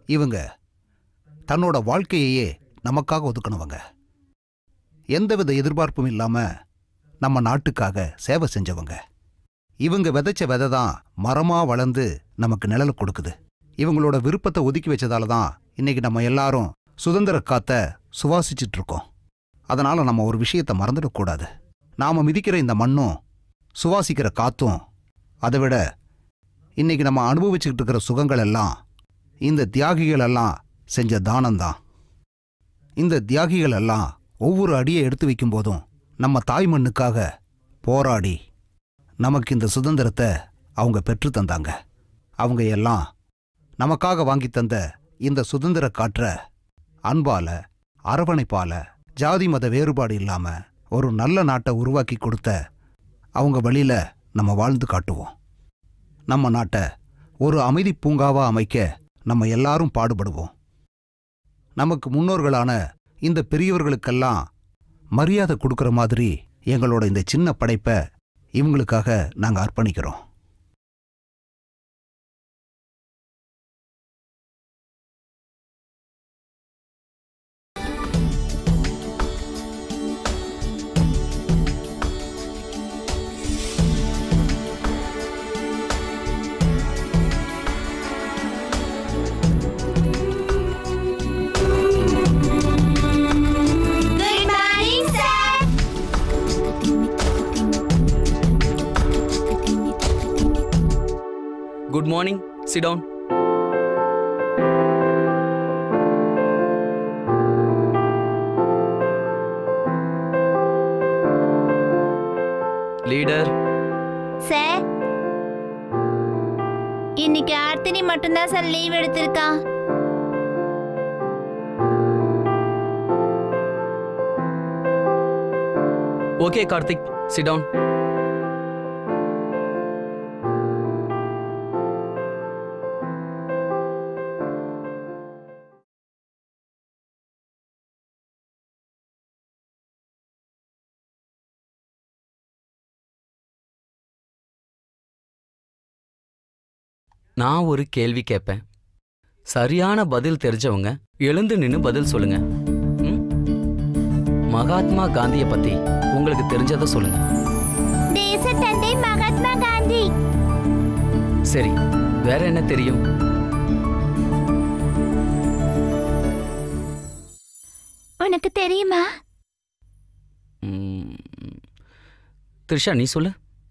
இவங்க தன்னோட வாழ்க்கையையே நமக்காக ஒதுக்கினவங்க எந்தவித எதிர்பார்ப்பும் இல்லாம நம்ம நாட்டுக்காக சேவை செஞ்சவங்க இவங்க விதைச்ச விதை தான் மரமா வளர்ந்து நமக்கு நிழலை கொடுக்குது இவங்களோட விருப்பத்தை ஒதுக்கி வச்சதால தான் இன்னைக்கு நம்ம எல்லாரும் சுதந்திர காத்த சுவாசிச்சுட்டு இருக்கோம் அதனால நம்ம ஒரு விஷயத்தை மறந்துடக்கூடாது நாம மிதிக்கிற இந்த மண்ணும் சுவாசிக்கிற காத்தும் அதை விட இன்னைக்கு நம்ம அனுபவிச்சுக்கிட்டு இருக்கிற சுகங்கள் எல்லாம் இந்த தியாகிகள் எல்லாம் செஞ்ச தானம்தான் இந்த தியாகிகள் எல்லாம் ஒவ்வொரு அடியை எடுத்து வைக்கும் போதும் நம்ம தாய் மண்ணுக்காக போராடி நமக்கு இந்த சுதந்திரத்தை அவங்க பெற்று தந்தாங்க அவங்க எல்லாம் நமக்காக வாங்கி தந்த இந்த சுதந்திர காற்ற அன்பால அரவணைப்பால ஜாதி மத வேறுபாடு இல்லாம ஒரு நல்ல நாட்டை உருவாக்கி கொடுத்த அவங்க வழியில நம்ம வாழ்ந்து காட்டுவோம் நம்ம நாட்டை ஒரு அமைதி பூங்காவா அமைக்க நம்ம எல்லாரும் பாடுபடுவோம் நமக்கு முன்னோர்களான இந்த பெரியவர்களுக்கெல்லாம் மரியாதை கொடுக்கிற மாதிரி எங்களோட இந்த சின்ன படைப்பை இவங்களுக்காக நாங்க அர்ப்பணிக்கிறோம் Good morning, sir. Good morning sit down leader sir இன்னைக்கு ஆர்த்தினி மட்டும்தான் சார் லீவ் எடுத்திருக்கா ஓகே கார்த்திக் சிட் டவுன் நான் ஒரு கேள்வி கேட்பேன் சரியான பதில் தெரிஞ்சவங்க எழுந்து நின்னு பதில் சொல்லுங்க ம்? மகாத்மா காந்தியை பத்தி உங்களுக்கு தெரிஞ்சதை சொல்லுங்க தேச தந்தை மகாத்மா காந்தி சரி வேற என்ன தெரியும் உனக்கு தெரியுமா ம், த்ரிஷா நீ சொல்லு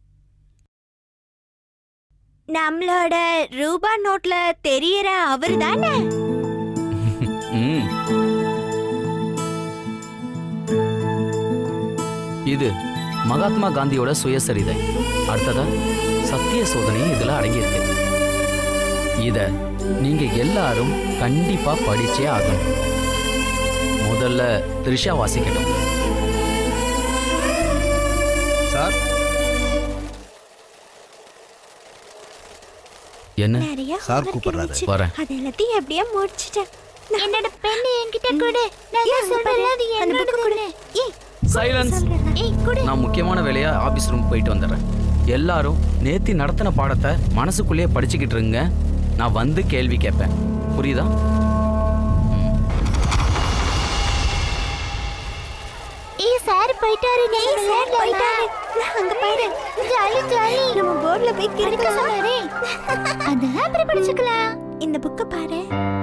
நம்மளோட ரூபா நோட்ல தெரியற அவர் தானே ம். இது மகாத்மா காந்தியோட சுயசரிதை அடுத்ததா சத்திய சோதனையும் இதுல அடங்கியிருக்கு இத நீங்க எல்லாரும் கண்டிப்பா படிச்சே ஆகணும் முதல்ல த்ரிஷா வாசிக்கட்டும் சார் என்ன நிறைய சார் கூப்பிடுறாரு வரேன் அது எல்லாத்தையும் எப்படியே முடிச்சிட்டேன் என்னோட பென் என்கிட்ட கொடு நான் சொல்றேன் அது என்னோட கொடு ஏய் சைலன்ஸ் ஏய் கொடு நான் முக்கியமான வேலையா ஆபீஸ் ரூம் போயிட்டு வந்துடுறேன் எல்லாரும் நேத்தி நடத்தின பாடத்தை மனசுக்குள்ளேயே படிச்சுக்கிட்டு இருங்க நான் வந்து கேள்வி கேட்பேன் புரியுதா ஏய் சார் போயிட்டாரு ஏய் சார் போயிட்டாரு அங்க பாரு ஜாலி ஜாலி நம்ம போர்ட்ல போய் கிறுக்க சொன்னாரே அதெல்லாம் அப்புறம் படிச்சுக்கலாம் இந்த புக்க பாரு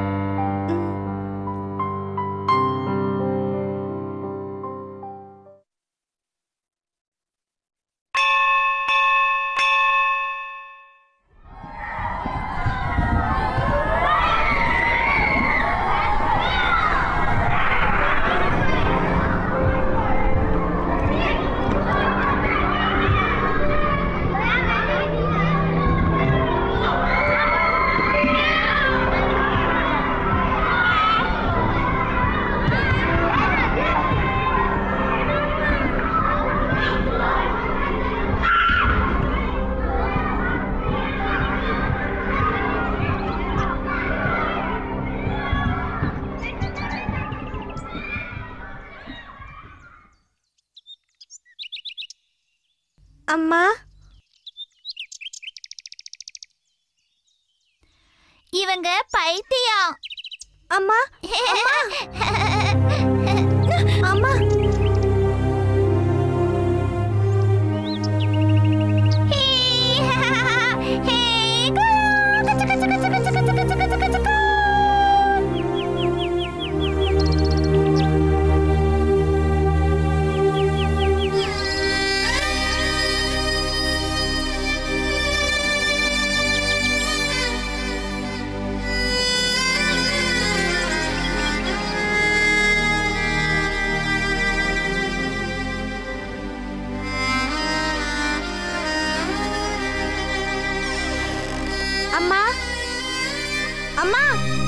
அம்மா இவங்க பைத்தியம் அம்மா அம்மா அம்மா அம்மா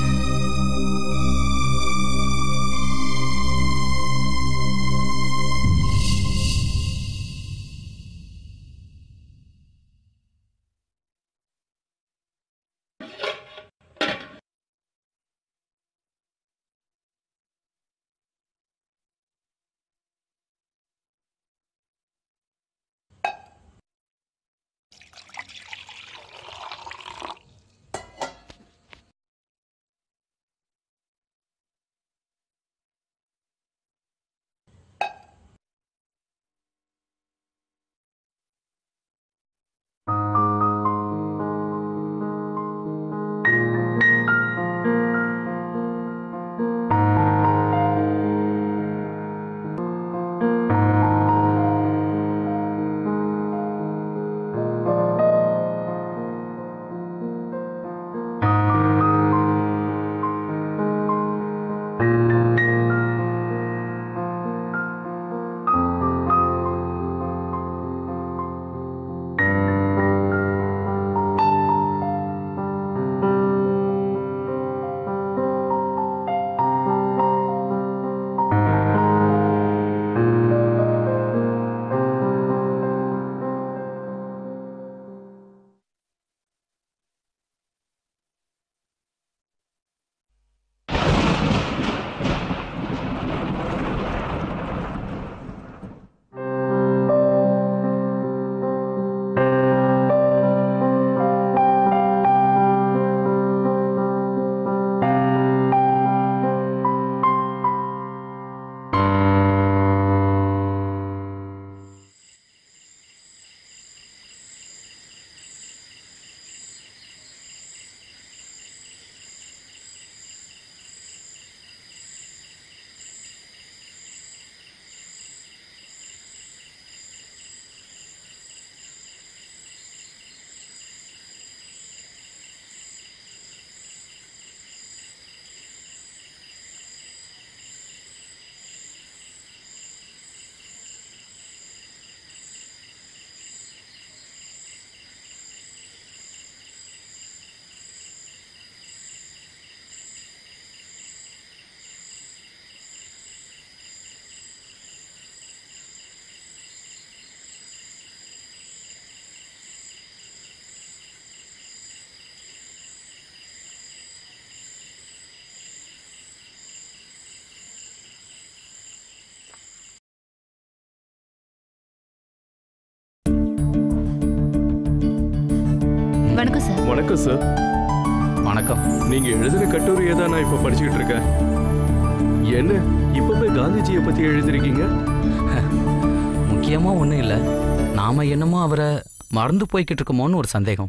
வணக்கம் சார் வணக்கம் சார் வணக்கம் நீங்க எழுதின கட்டுரையை தான் நான் இப்ப படிச்சுக்கிட்டு இருக்கேன் என்ன இப்பவே காந்திஜியை பத்தி எழுதிருக்கீங்க முக்கியமாக ஒன்றும் இல்லை நாம என்னமோ அவரை மறந்து போய்கிட்டு இருக்கோமோன்னு ஒரு சந்தேகம்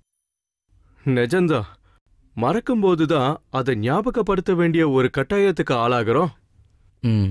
நிஜம்தான் மறக்கும்போது தான் அதை ஞாபகப்படுத்த வேண்டிய ஒரு கட்டாயத்துக்கு ஆளாகிறோம் ம்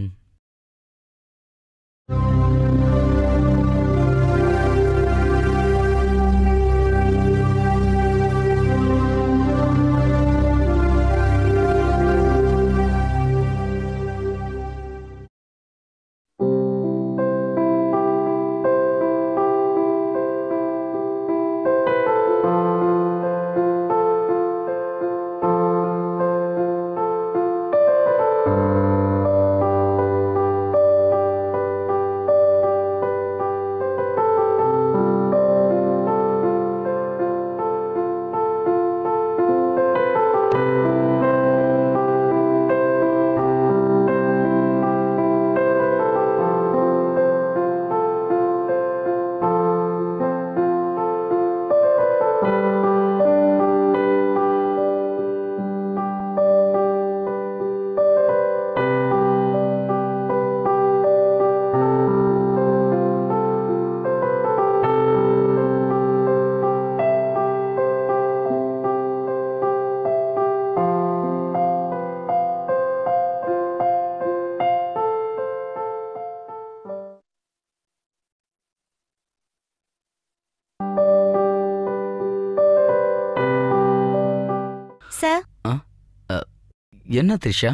என்ன த்ரிஷா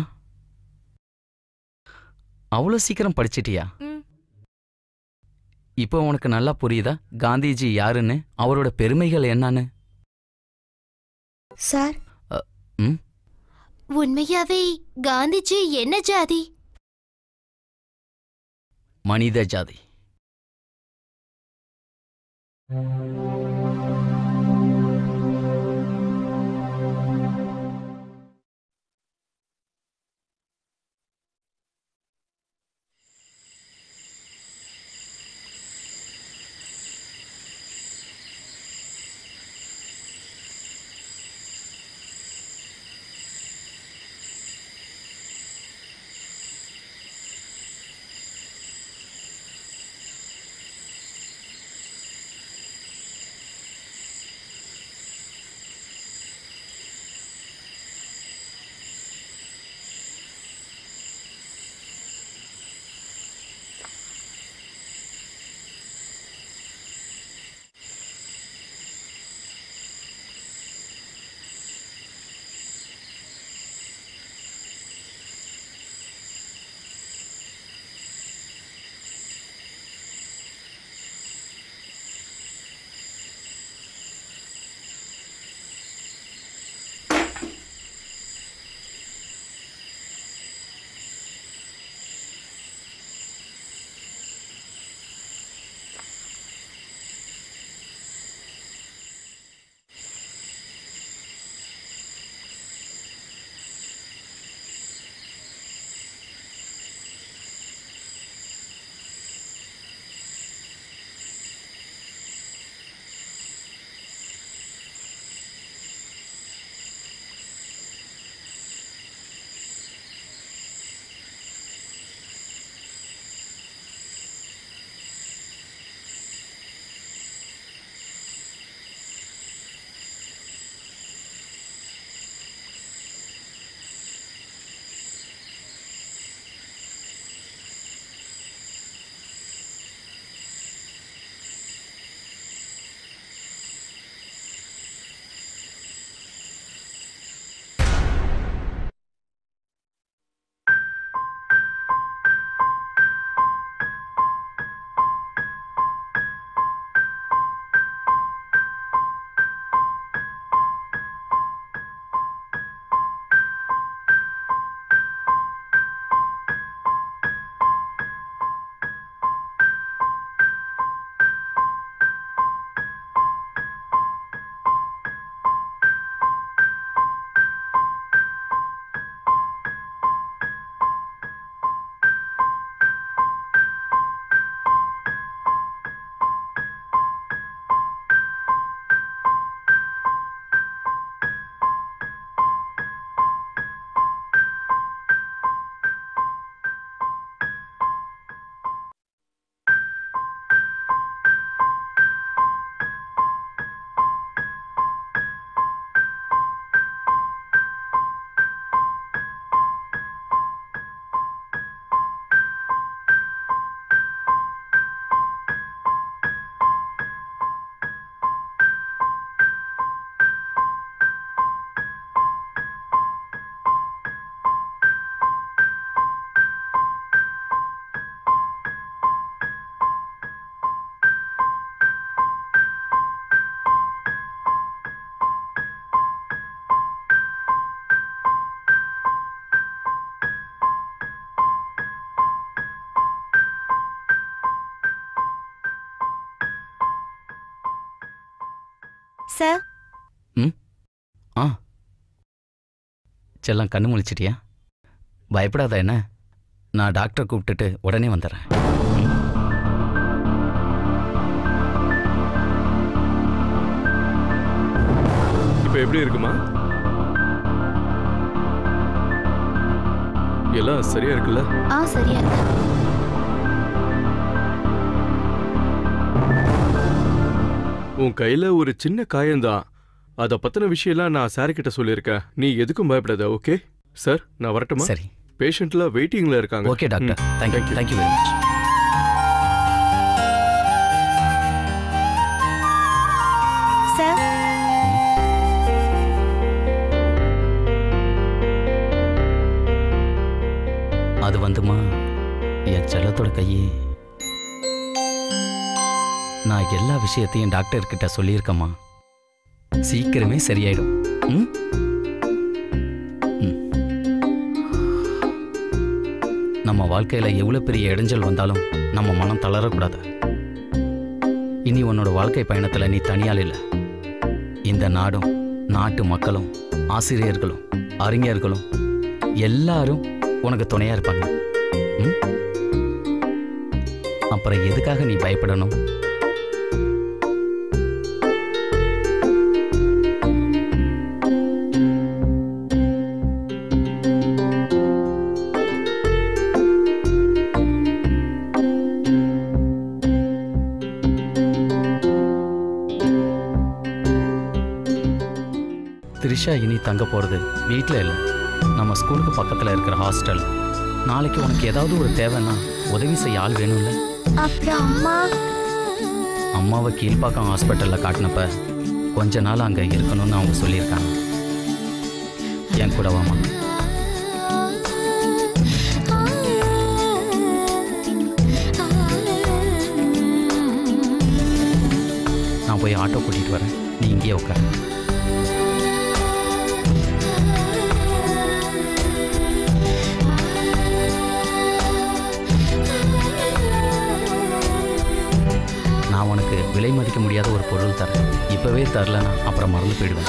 அவ்வளோ சீக்கிரம் படிச்சிட்டியா ம். இப்போ உனக்கு நல்லா புரியுதா காந்திஜி யாருன்னு அவரோட பெருமைகள் என்னன்னு சார் அ, ம்? உண்மையாவே காந்திஜி என்ன ஜாதி மனித ஜாதி சார் ஆ செல்லம் கண்ணு முழிச்சிட்டியா பயப்படாத என்ன நான் டாக்டரை கூப்பிட்டுட்டு உடனே வந்துடுறேன் இப்போ எப்படி இருக்குமா எல்லாம் சரியா இருக்குல்ல ஆ சரியா இருக்கு உன் கையில ஒரு சின்ன காயம்தான் அதை பத்தின விஷயம்லாம் நான் சார் கிட்ட சொல்லியிருக்கேன் நீ எதுக்கும் பயப்படாத ஓகே சார் நான் வரட்டுமா சரி பேஷண்ட்லாம் வெயிட்டிங்ல இருக்காங்க ஓகே டாக்டர் ம், thank you thank you. Thank you very much sir அது வந்துமா என் செல்லத்தோட கையே நான் எல்லா விஷயத்தையும் டாக்டர் கிட்ட சொல்லியிருக்கேம்மா சீக்கிரமே சரியாயிடும் ம்? ம். நம்ம வாழ்க்கையில எவ்வளவு பெரிய இடைஞ்சல் வந்தாலும் நம்ம மனம் தளரக்கூடாது இனி உன்னோட வாழ்க்கை பயணத்துல நீ தனியால் இல்லை இந்த நாடும் நாட்டு மக்களும் ஆசிரியர்களும் அறிஞர்களும் எல்லாரும் உனக்கு துணையா இருப்பாங்க ம்? அப்புறம் எதுக்காக நீ பயப்படணும் த்ரிஷா இனி தங்க போகிறது வீட்டில் இல்லை நம்ம ஸ்கூலுக்கு பக்கத்தில் இருக்கிற ஹாஸ்டல் நாளைக்கு உனக்கு ஏதாவது ஒரு தேவைன்னா உதவி செய்ய ஆள் வேணும்ல அப்புறம் அம்மா அம்மாவை கீழ்ப்பாக்கம் ஹாஸ்பிட்டலில் காட்டினப்ப கொஞ்ச நாள் அங்கே இருக்கணும்னு அவங்க சொல்லியிருக்காங்க என் கூட வாமா நான் போய் ஆட்டோ கூட்டிகிட்டு வரேன் நீ இங்கேயே உட்காரு நான் உனக்கு விலை மதிக்க முடியாத ஒரு பொருள் தரேன் இப்போவே தரலனா அப்புறம் மறந்து போயிடுவேன்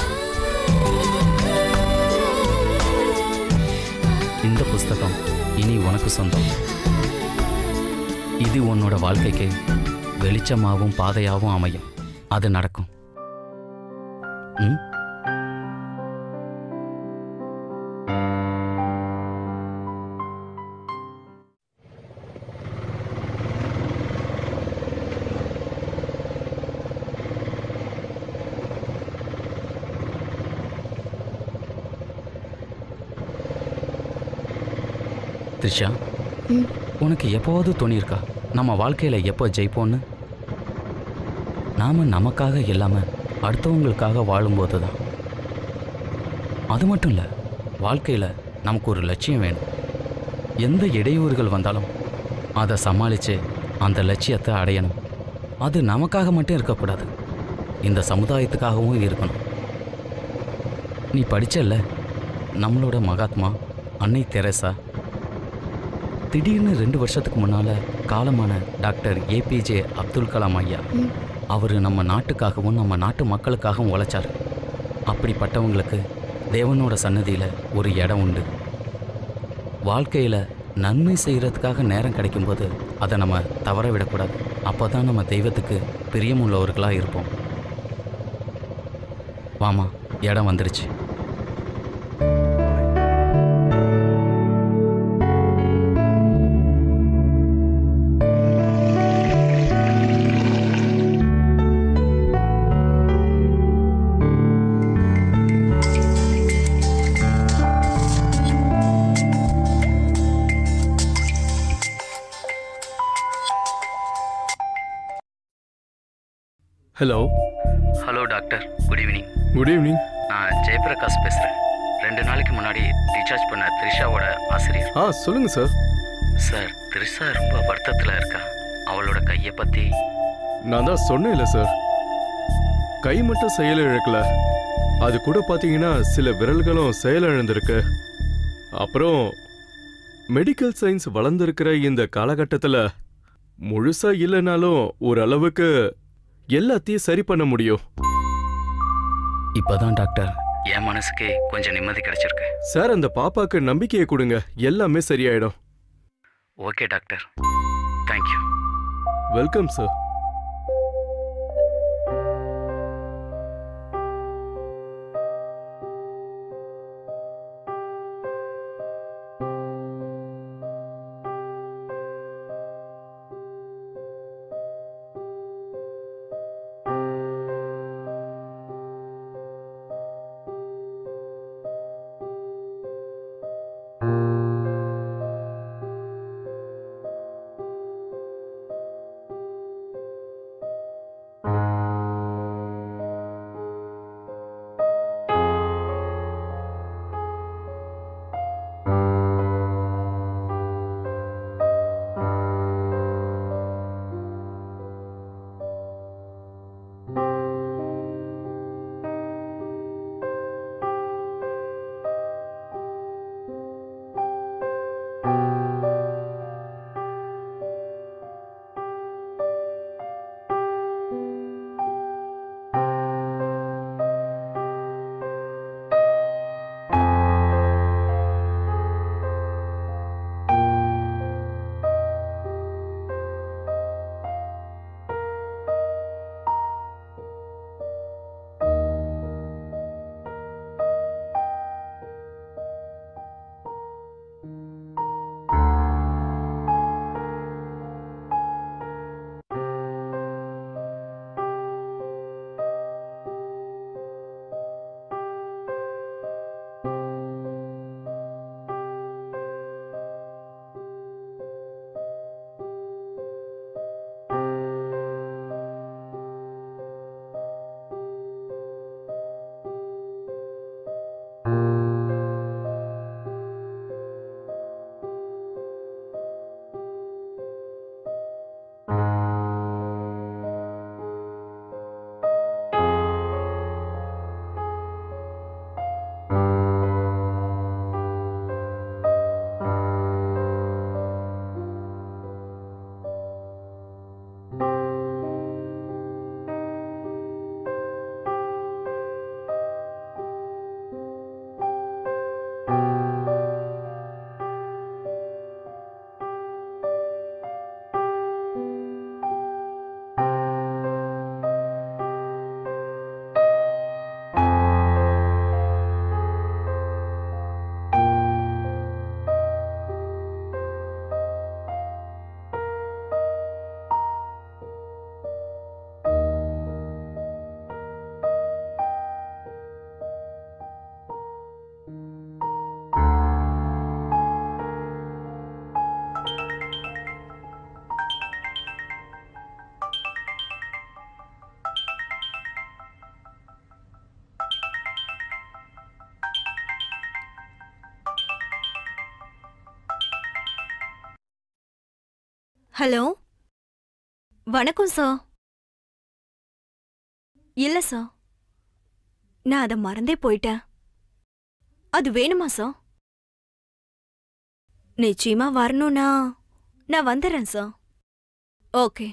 இந்த புஸ்தகம் இனி உனக்கு சொந்தம் இது உன்னோட வாழ்க்கைக்கு வெளிச்சமாகவும் பாதையாகவும் அமையும் அது நடக்கும் ம் த்ரிஷா ம். உனக்கு எப்போவாவது தோணியிருக்கா நம்ம வாழ்க்கையில் எப்போ ஜெயிப்போன்னு நாம் நமக்காக இல்லாமல் அடுத்தவங்களுக்காக வாழும்போது தான் அது மட்டும் இல்லை வாழ்க்கையில் நமக்கு ஒரு லட்சியம் வேணும் எந்த இடையூறுகள் வந்தாலும் அதை சமாளித்து அந்த லட்சியத்தை அடையணும் அது நமக்காக மட்டும் இருக்கக்கூடாது இந்த சமுதாயத்துக்காகவும் இருக்கணும் நீ படிச்சல்ல நம்மளோட மகாத்மா அன்னை தெரசா திடீர்னு ரெண்டு வருஷத்துக்கு முன்னால காலமான டாக்டர் ஏபிஜே அப்துல் கலாம் ஐயா ம். அவர் நம்ம நாட்டுக்காகவும் நம்ம நாட்டு மக்களுக்காகவும் உழைச்சார் அப்படிப்பட்டவங்களுக்கு தேவனோட சன்னதியில் ஒரு இடம் உண்டு வாழ்க்கையில் நன்மை செய்கிறதுக்காக நேரம் கிடைக்கும்போது அதை நம்ம தவற விடக்கூடாது அப்போ தான் நம்ம தெய்வத்துக்கு பிரியமுள்ளவர்களாக இருப்போம் வாமா இடம் வந்துடுச்சு hello hello doctor good evening good evening நான் ஜெயபிரகாஷ் பேசுகிறேன் ரெண்டு நாளைக்கு முன்னாடி ரீசார்ஜ் பண்ண த்ரிஷாவோட ஆசிரியர் ஆ சொல்லுங்க சார் சார் த்ரிஷா ரொம்ப வருத்தத்தில் இருக்கா அவளோட கையை பற்றி நான் தான் சொன்னேன்ல சார் கை மட்டும் செயல் இழக்கல அது கூட பார்த்தீங்கன்னா சில விரல்களும் செயலிழந்திருக்கு அப்புறம் மெடிக்கல் சயின்ஸ் வளர்ந்துருக்கிற இந்த காலகட்டத்தில் முழுசா இல்லைனாலும் ஓரளவுக்கு எல்லாத்தையும் சரி பண்ண முடியும் இப்போதான் டாக்டர் என் மனசுக்கு கொஞ்சம் நிம்மதி கிடைச்சிருக்கு சார் அந்த பாப்பாக்கு நம்பிக்கையை கொடுங்க எல்லாமே சரியாயிடும் okay doctor thank you welcome sir hello வணக்கம் சார் இல்ல சார் நான் அதை மறந்தே போயிட்டேன் அது வேணுமா சார் நிச்சயமா வரணும்னா நான் வந்துடுறேன் சார் ஓகே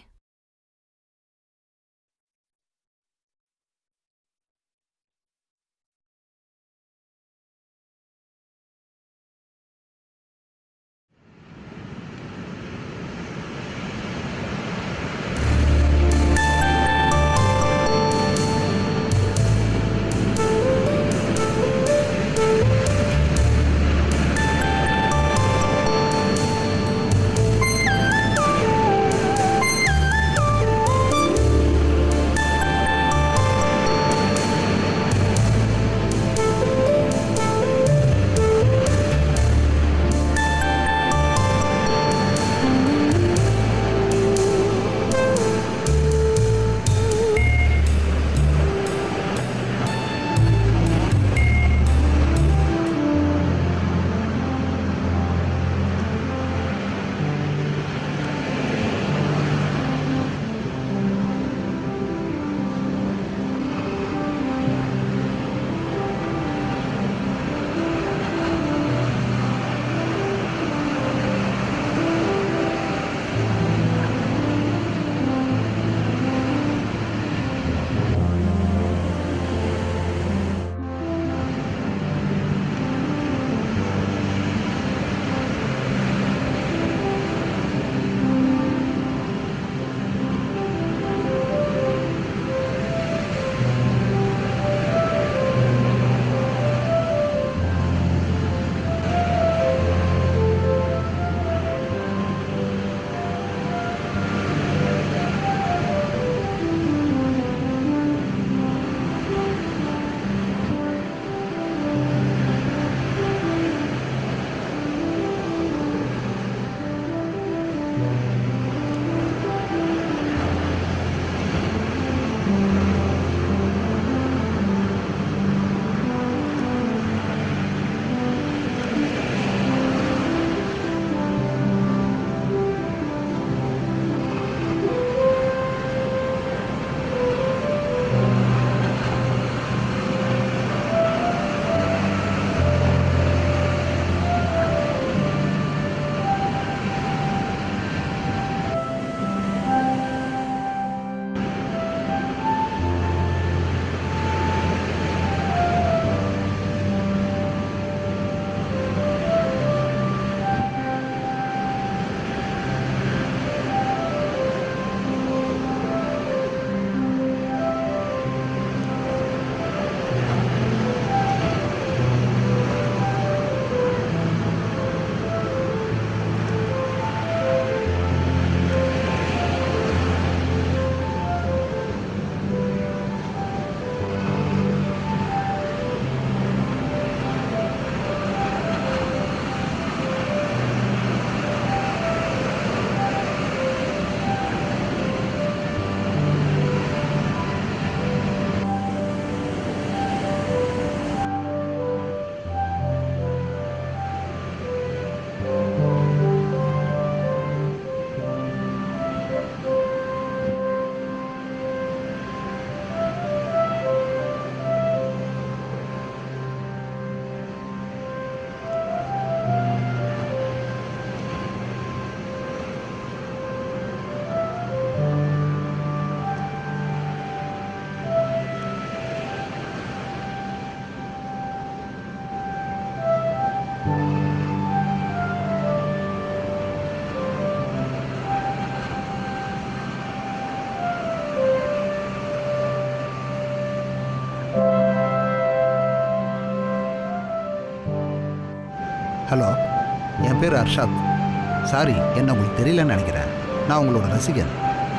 ஹலோ என் பேர் அர்ஷாத் சாரி என்ன உங்களுக்கு தெரியலன்னு நினைக்கிறேன் நான் உங்களோட ரசிகன்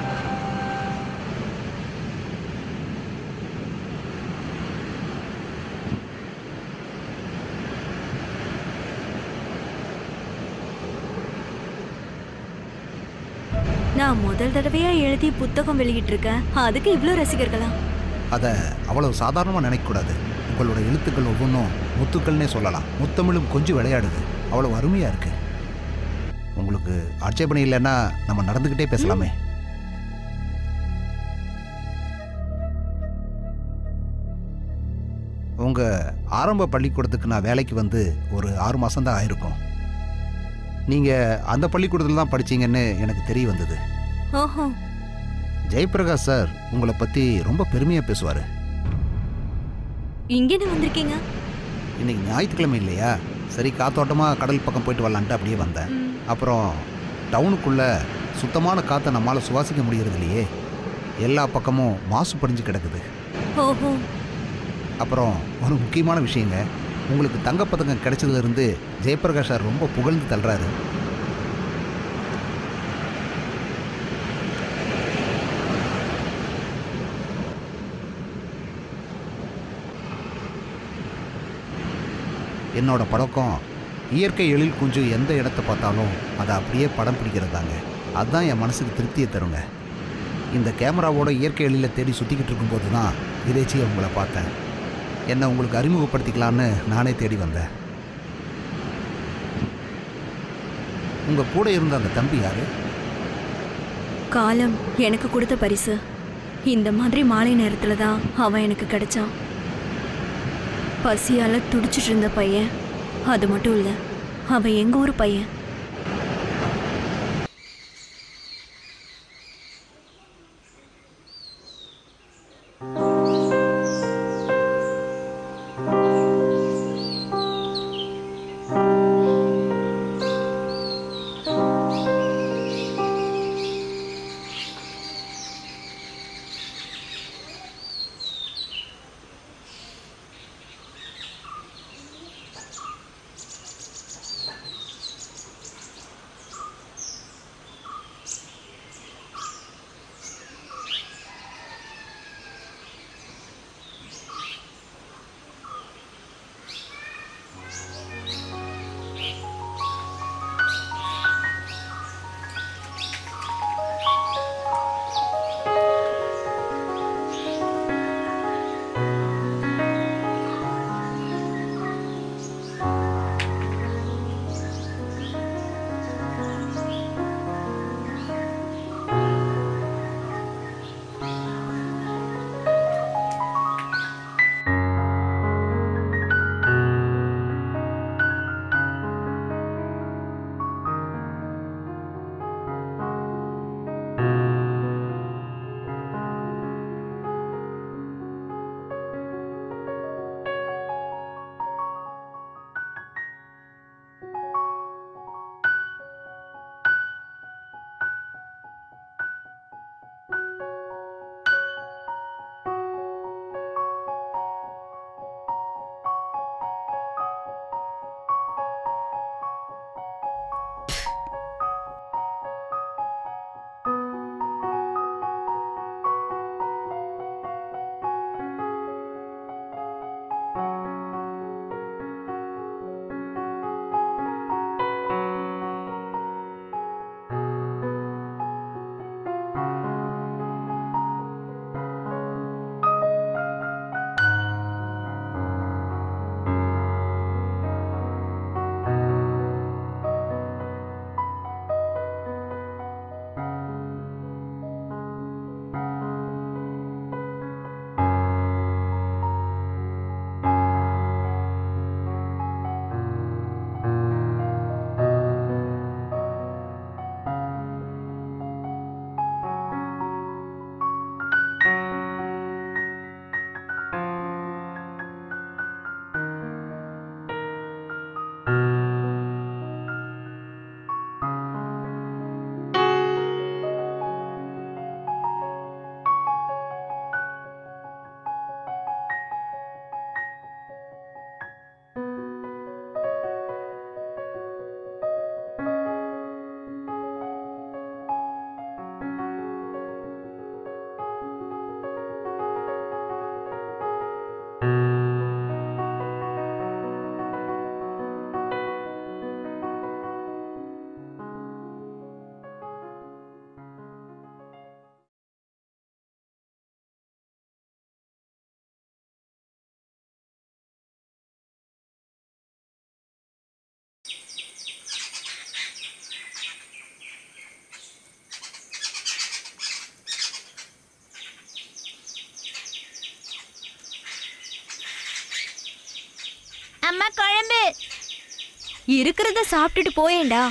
நான் முதல் தடவையா எழுதி புத்தகம் வெளியிட்டு இருக்கேன் அதுக்கு இவ்ளோ ரசிகர்களா அதை அவ்வளவு சாதாரணமாக நினைக்கக்கூடாது உங்களோட எழுத்துக்கள் ஒவ்வொன்றும் முத்துக்கள்னே சொல்லலாம் முத்தமிழும் கொஞ்சம் விளையாடுது அவ்வளவு அருமையாக இருக்கு உங்களுக்கு ஆட்சேபணை இல்லைன்னா நம்ம நடந்துக்கிட்டே பேசலாமே உங்க ஆரம்ப பள்ளிக்கூடத்துக்கு நான் வேலைக்கு வந்து ஒரு ஆறு மாசம் தான் ஆயிருக்கும் நீங்க அந்த பள்ளிக்கூடத்தில் தான் படிச்சீங்கன்னு எனக்கு தெரிய வந்தது ஓஹோ ஜெயபிரகாஷ் சார் உங்களை பத்தி ரொம்ப பெருமையா பேசுவாரு இங்கே வந்திருக்கீங்க இன்னைக்கு ஞாயிற்றுக்கிழமை இல்லையா சரி காத்தோட்டமா கடல் பக்கம் போயிட்டு வரலான்ட்டு அப்படியே வந்தேன் ம், அப்புறம் டவுனுக்குள்ள சுத்தமான காற்றை நம்மால் சுவாசிக்க முடியறது இல்லையே எல்லா பக்கமும் மாசு படிஞ்சு கிடக்குது ஓஹோ அப்புறம் ஒரு முக்கியமான விஷயங்க உங்களுக்கு தங்கப்பதக்கம் கிடைச்சதுலேருந்து ஜெயபிரகாஷ் சார் ரொம்ப புகழ்ந்து தள்ளுறாரு என்னோட பழக்கம் இயற்கை எழில் குஞ்சு எந்த இடத்த பார்த்தாலும் அதை அப்படியே படம் பிடிக்கிறதாங்க அதுதான் என் மனசுக்கு திருப்தியை தருங்க இந்த கேமராவோட இயற்கை எழில தேடி சுற்றிக்கிட்டு இருக்கும்போது தான் இறைச்சியை உங்களை பார்த்தேன் என்னை உங்களுக்கு அறிமுகப்படுத்திக்கலான்னு நானே தேடி வந்தேன் உங்கள் கூட இருந்த அந்த தம்பி யாரு காலம் எனக்கு கொடுத்த பரிசு இந்த மாதிரி மாலை நேரத்துல தான் அவன் எனக்கு கிடைச்சான் பசியால துடிச்சிட்டு இருந்த பையன் அது மட்டும் இல்ல அவன் எங்க ஊர் பையன் இருக்கிறத சாப்பிட்டுட்டு போயேன்டா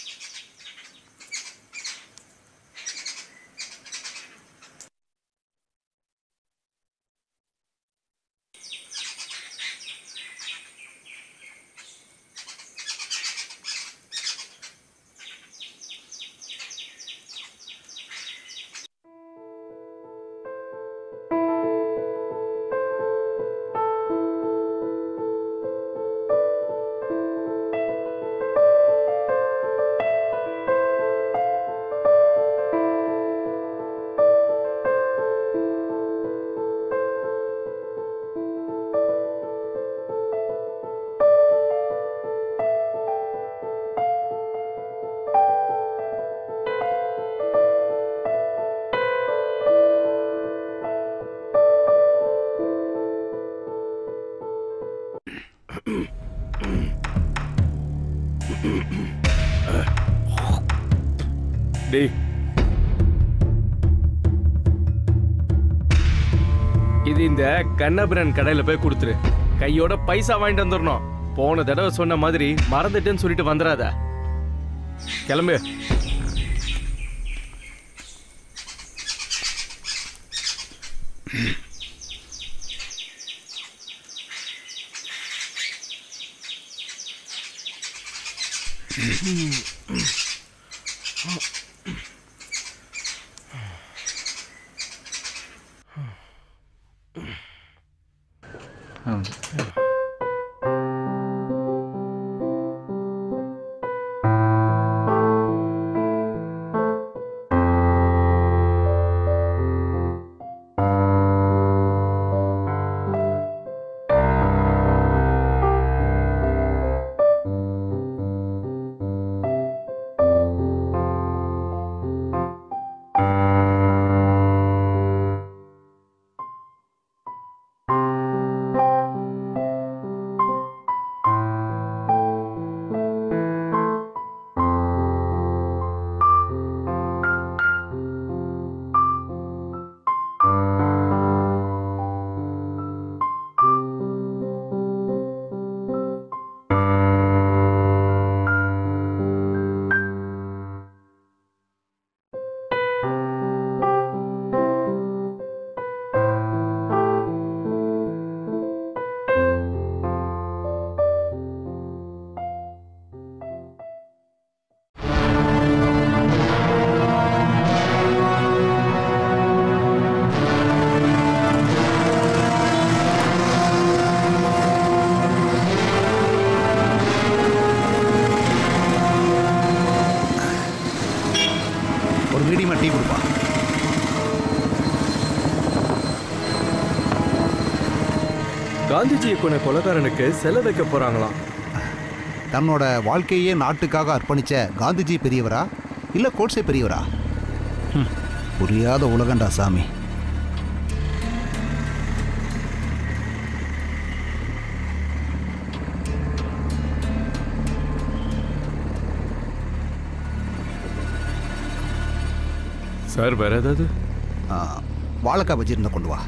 டேய் இது இந்த கண்ணபிரன் கடையில போய் கொடுத்துரு கையோட பைசா வாங்கிட்டு வந்துடணும் போன தடவை சொன்ன மாதிரி மறந்துட்டேன்னு சொல்லிட்டு வந்துடாத கிளம்பு ஒரு மீடியமா டீ கொடுப்பா காந்திஜியை கொண்ட கொலைகாரனுக்கு செல வைக்க போறாங்களாம் தன்னோட வாழ்க்கையே நாட்டுக்காக அர்ப்பணிச்ச காந்திஜி பெரியவரா இல்ல கோட்ஸே பெரியவரா ஹம், புரியாத உலகண்டா சாமி சார் வேற ஏதாவது ஆ, வாழைக்காய் பஜ்ஜி இருந்தா கொண்டு வா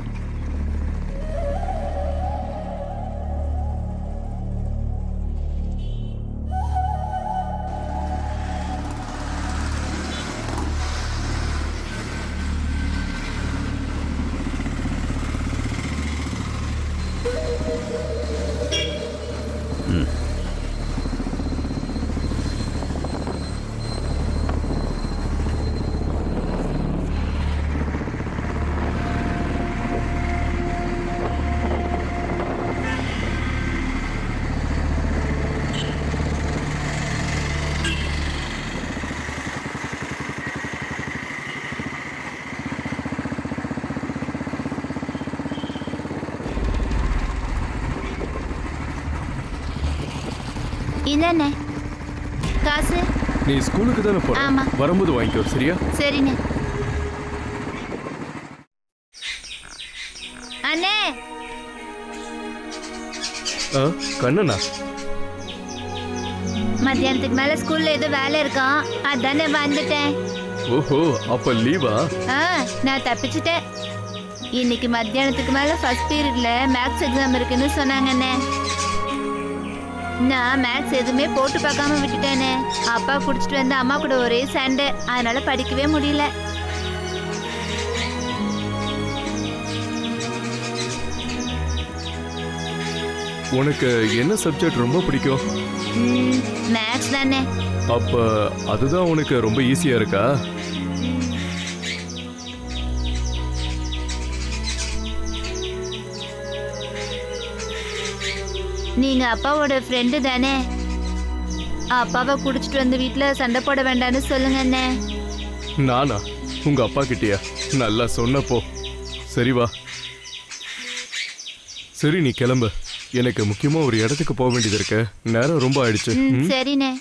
இதானே காசு நீ ஸ்கூலுக்கு தானே போற ஆமா. வரும்போது வாங்கிக்கோ சரியா சரிண்ணே அண்ணே ஆ, கண்ணனா மத்தியானத்துக்கு மேல ஸ்கூல்ல ஏதோ வேலை இருக்கான் அதானே வந்துட்டேன் ஓஹோ அப்ப லீவா ஆ நான் தப்பிச்சிட்டேன் இன்னைக்கு மத்தியானத்துக்கு மேல ஃபர்ஸ்ட் பீரியட்ல மேக்ஸ் எக்ஸாம் இருக்குன்னு சொன்னாங்கண்ணே நான் மேக்ஸ் எதுவுமே போட்டு பார்க்காம விட்டுட்டேனே அப்பா குடிச்சிட்டு வந்து அம்மா கூட ஒரே சண்டை அதனால படிக்கவே முடியல உனக்கு என்ன சப்ஜெக்ட் ரொம்ப பிடிக்கும் மேக்ஸ் தானே அப்ப அதுதான் உனக்கு ரொம்ப ஈஸியா இருக்கா நீங்க அப்பாவோட ஃப்ரெண்டு தானே அப்பாவை குடிச்சிட்டு வந்து வீட்ல சண்டை போட வேண்டாம்னு சொல்லுங்க அண்ணே நானா உங்க அப்பா கிட்டயா நல்லா சொன்னப்போ சரி வா சரி நீ கிளம்பு எனக்கு முக்கியமா ஒரு இடத்துக்கு போக வேண்டியது இருக்கு நேரம் ரொம்ப ஆயிடுச்சு ம், ம்? சரிண்ணே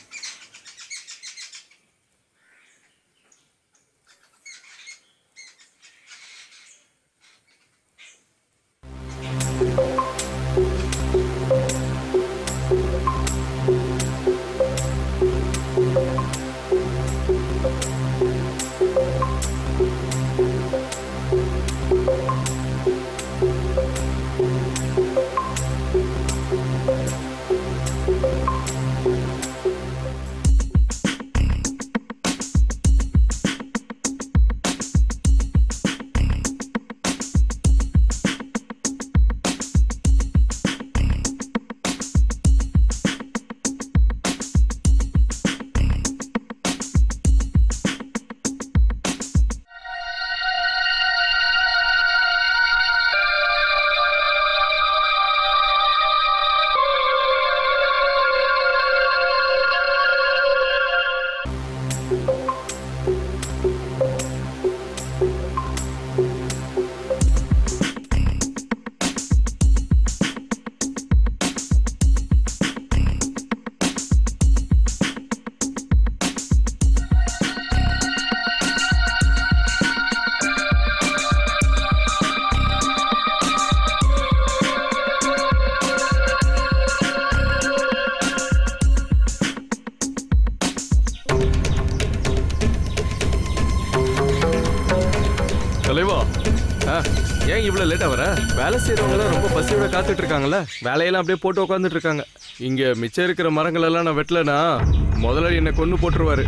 தலைவா ஆ, ஏன் இவ்வளவு லேட்டா வர வேலை செய்யறவங்க ரொம்ப பசியோட காத்துட்டு இருக்காங்கல்ல வேலையெல்லாம் அப்படியே போட்டு உட்காந்துட்டு இருக்காங்க இங்க மிச்சம் இருக்கிற மரங்கள் எல்லாம் நான் வெட்டலனா முதல்ல என்னை கொன்னு போட்டுருவாரு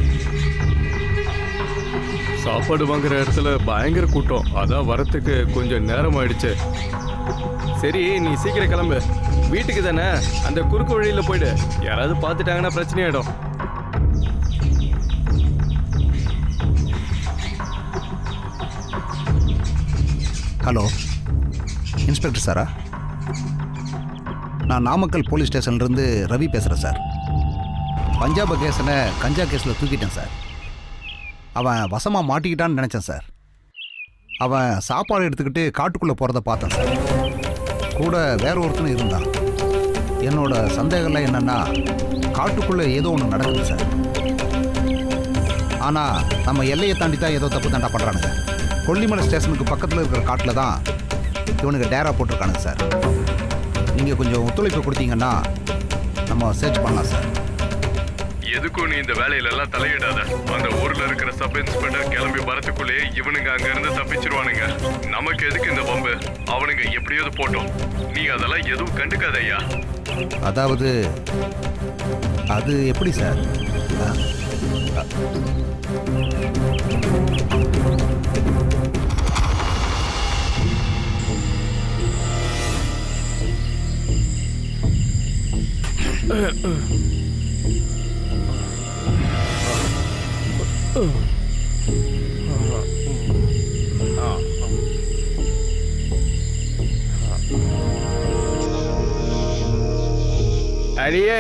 சாப்பாடு வாங்குற இடத்துல பயங்கர கூட்டம் அதான் வரத்துக்கு கொஞ்சம் நேரம் ஆயிடுச்சு சரி நீ சீக்கிரம் கிளம்பு வீட்டுக்கு தானே அந்த குறுக்கு வழியில போயிடு யாராவது பார்த்துட்டாங்கன்னா பிரச்சனையாயிடும் ஹலோ இன்ஸ்பெக்டர் சாரா நான் நாமக்கல் போலீஸ் ஸ்டேஷன்லேருந்து ரவி பேசுகிறேன் சார் பஞ்சாப கேஸனை கஞ்சா கேஸில் தூக்கிட்டேன் சார் அவன் வசமாக மாட்டிக்கிட்டான்னு நினச்சேன் சார் அவன் சாப்பாடு எடுத்துக்கிட்டு காட்டுக்குள்ளே போகிறத பார்த்தேன் சார் கூட வேற ஒருத்தனும் இருந்தான் என்னோட சந்தேகம்லாம் என்னென்னா காட்டுக்குள்ளே ஏதோ ஒன்று நடக்குது சார் ஆனால் நம்ம எல்லையை தாண்டி தான் ஏதோ தப்பு தாண்டா பண்ணுறானுங்க கொல்லிமலை ஸ்டேஷனுக்கு பக்கத்தில் இருக்கிற காட்டில் தான் இவனுக்கு டேரா போட்டிருக்கானுங்க சார் நீங்கள் கொஞ்சம் ஒத்துழைப்பு கொடுத்தீங்கன்னா நம்ம சர்ச் பண்ணலாம் சார் எதுக்கும் நீ இந்த வேலையில எல்லாம் தலையிடாத அந்த ஊர்ல இருக்கிற சப் இன்ஸ்பெக்டர் கிளம்பி வரதுக்குள்ளேயே இவனுங்க அங்க இருந்து தப்பிச்சிருவானுங்க நமக்கு எதுக்கு இந்த பம்பு அவனுங்க எப்படியாவது போட்டோம் நீ அதெல்லாம் எதுவும் கண்டுக்காத ஐயா அதாவது அது எப்படி சார் ஆ? அடியே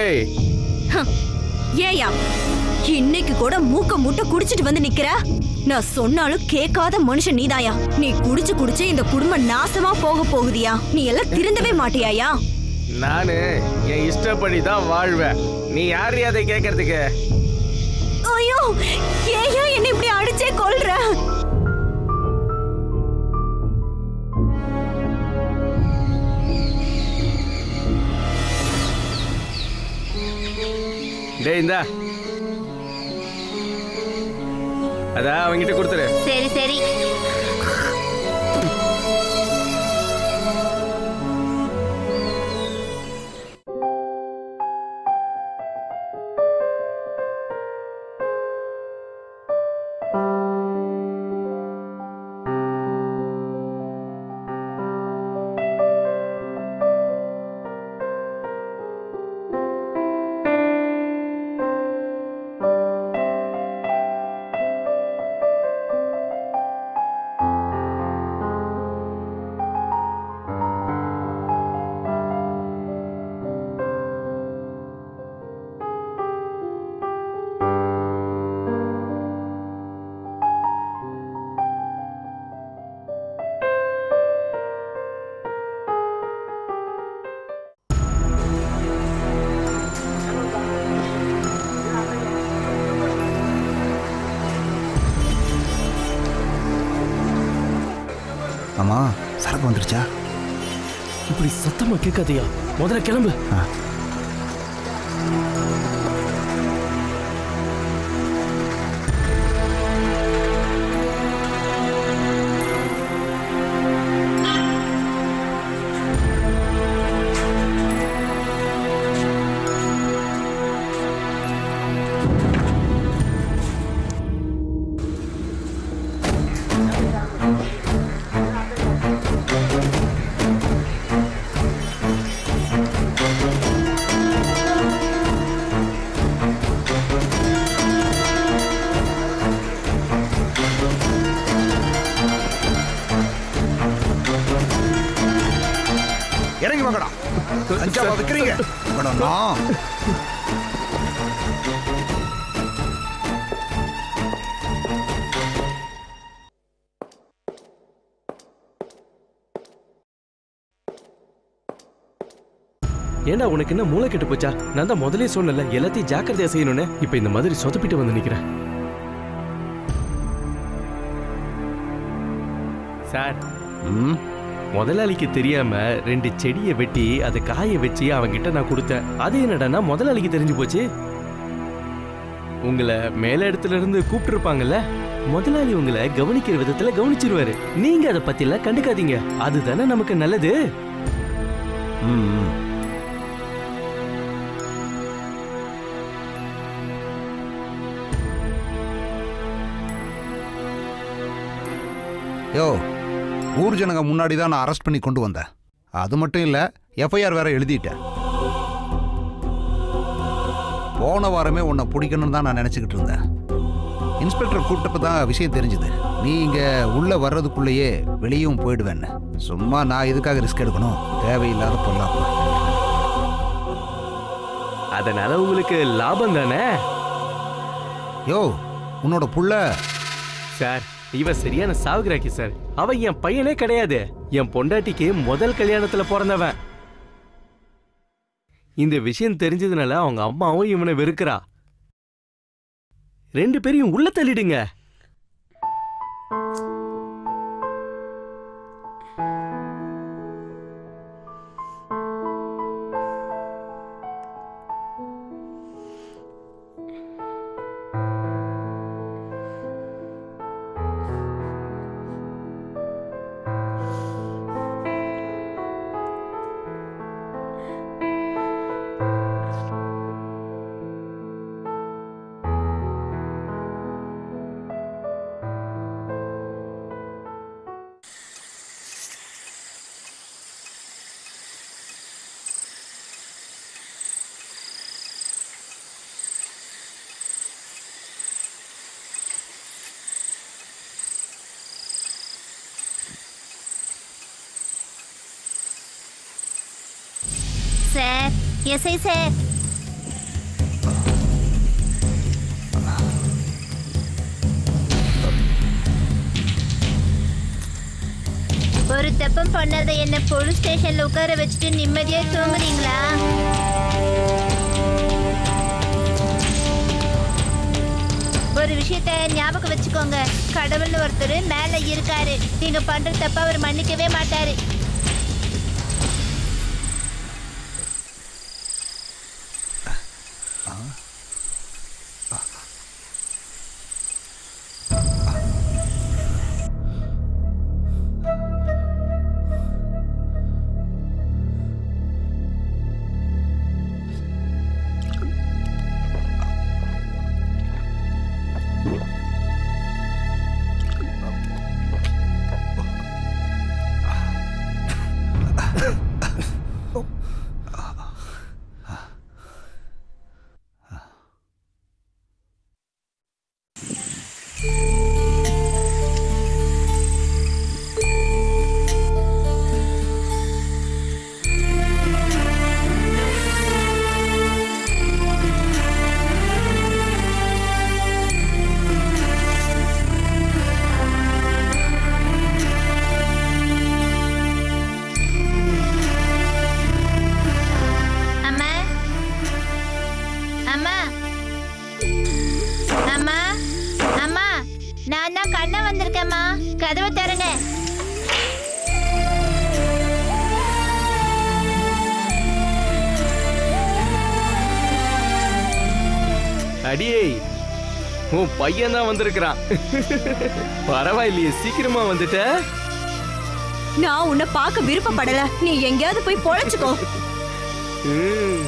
ஏயா இன்னைக்கு கூட மூக்க மூட்டை குடிச்சிட்டு வந்து நிக்கிற நான் சொன்னாலும் கேட்காத மனுஷன் நீதாயா நீ குடிச்சு குடிச்சு இந்த குடும்பம் நாசமா போக போகுதியா நீ எல்லாம் திருந்தவே மாட்டியாயா நானு என் இஷ்டப்படி தான் வாழ்வேன் நீ யார் அதை கேட்கறதுக்கு ஐயோ ஏயா என்ன இப்படி அடிச்சே கொல்ற டேய் இந்தா அதான் அவங்கிட்ட கொடுத்துரு சரி சரி ஆமா சரக்கு வந்துருச்சா இப்படி சத்தமா கேட்காதயா முதல்ல கிளம்பு இறங்கி வாங்கடா கஞ்சாவா விற்கிறீங்க வேணும்னா ஏண்டா உனக்கு என்ன மூளை கெட்டு போச்சா நான் தான் முதலே சொன்னல எல்லாத்தையும் ஜாக்கிரதையா செய்யணும்னு இப்ப இந்த மாதிரி சொதப்பிட்டு வந்து நிக்கிறேன் சார் ம் முதலாளிக்கு தெரியாம ரெண்டு செடியை வெட்டி அதை காய வச்சு அவன்கிட்ட நான் கொடுத்தேன் அது என்னடான்னா முதலாளிக்கு தெரிஞ்சு போச்சு உங்களை மேல இடத்துல இருந்து கூப்பிட்டுருப்பாங்கல்ல முதலாளி உங்களை கவனிக்கிற விதத்துல கவனிச்சிருவாரு நீங்க அதை பத்திலாம் கண்டுக்காதீங்க அதுதானே நமக்கு நல்லது ம் ம். யோ ஊர் ஜனங்க முன்னாடி தான் நான் அரெஸ்ட் பண்ணி கொண்டு வந்தேன் அது மட்டும் இல்லை எஃப்ஐஆர் வேற எழுதிட்டேன் போன வாரமே உன்னை பிடிக்கணும்னு தான் நான் நினச்சிக்கிட்டு இருந்தேன் இன்ஸ்பெக்டர் கூப்பிட்டப்ப தான் விஷயம் தெரிஞ்சுது நீ இங்கே உள்ளே வர்றதுக்குள்ளேயே வெளியும் போயிடுவேன்னு சும்மா நான் எதுக்காக ரிஸ்க் எடுக்கணும் தேவையில்லாத பொல்லாப்பு அதனால உங்களுக்கு லாபம் தானே யோ உன்னோட புள்ள சார் இவ சரியான சாவுகிராக்கி சார் அவ என் பையனே கிடையாது என் பொண்டாட்டிக்கு முதல் கல்யாணத்துல பிறந்தவன் இந்த விஷயம் தெரிஞ்சதுனால அவங்க அம்மாவும் இவனை வெறுக்கிறா ரெண்டு பேரையும் உள்ள தள்ளிடுங்க சார் எஸ்ஐ சார் ஒரு தப்பம் பண்ணாத என்ன போலீஸ் ஸ்டேஷன்ல உட்கார வச்சுட்டு நிம்மதியா தூங்குறீங்களா ஒரு விஷயத்த ஞாபகம் வச்சுக்கோங்க கடவுள்னு ஒருத்தர் மேல இருக்காரு நீங்க பண்ற தப்ப அவர் மன்னிக்கவே மாட்டாரு அடியே உன் பையன் தான் வந்திருக்கிறான் பரவாயில்லையே சீக்கிரமா வந்துட்ட நான் உன்னை பார்க்க விருப்பப்படல நீ எங்கேயாவது போய் பொழைச்சுக்கோ ம்.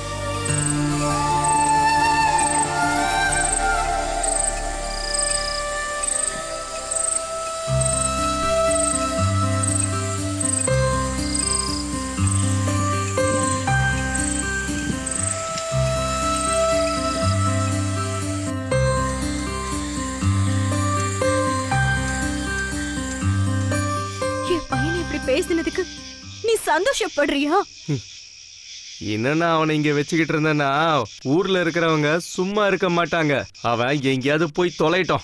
என் பையனை இப்படி பேசினதுக்கு நீ சந்தோஷப்படுறியா இன்னும் நான் அவனை இங்க வச்சுக்கிட்டு இருந்தேன்னா ஊர்ல இருக்கிறவங்க சும்மா இருக்க மாட்டாங்க அவன் எங்கேயாவது போய் தொலைட்டோம்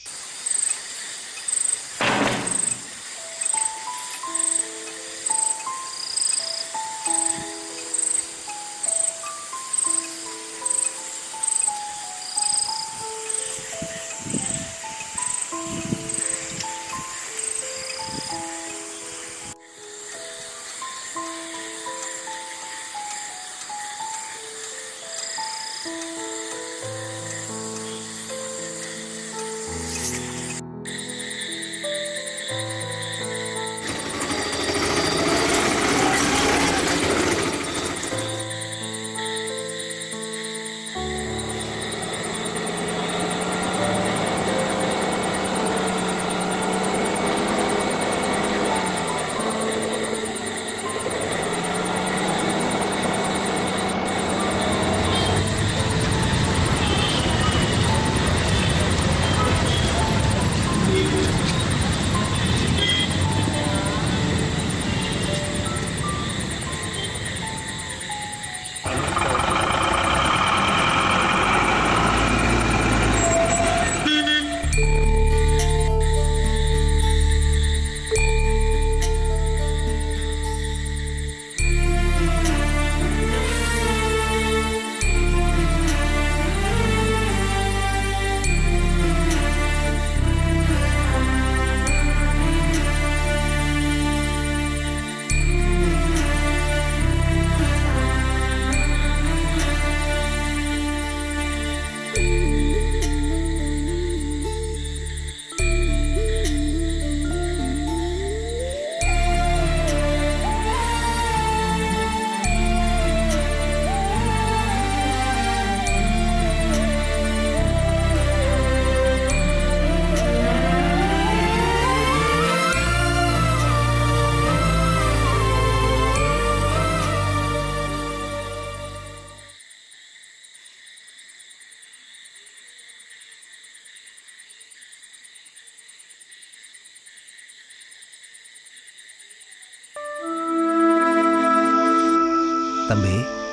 தம்பி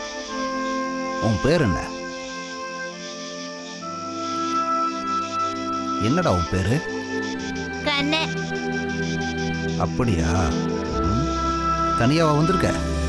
உன் பேர் என்ன என்னடா உன் பேரு கண்ணு அப்படியா ம். தனியாவா வந்திருக்க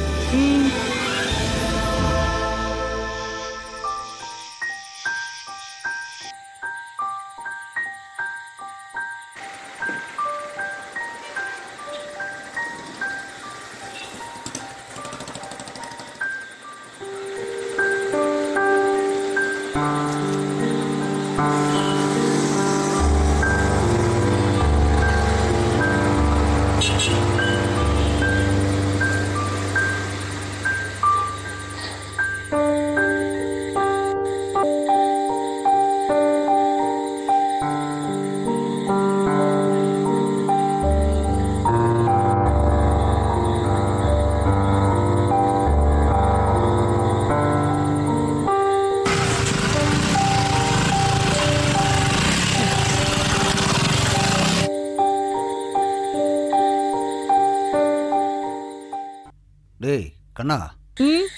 டேய் கண்ணா ம்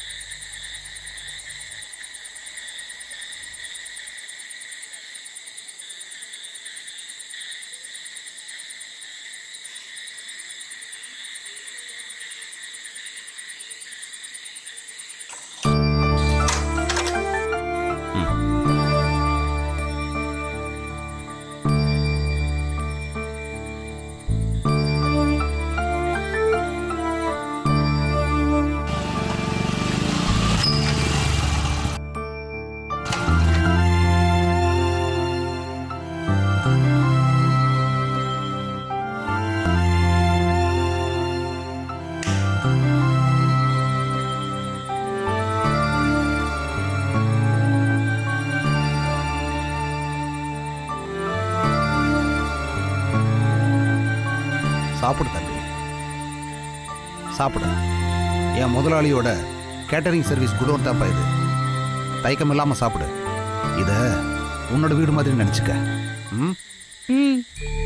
சாப்பிடு தம்பி சாப்பிடு என் முதலாளியோட கேட்டரிங் சர்வீஸ் குடோன் தான்ப்பா இது தயக்கம் இல்லாமல் சாப்பிடு இதை உன்னோட வீடு மாதிரி நினச்சிக்க ம் ம்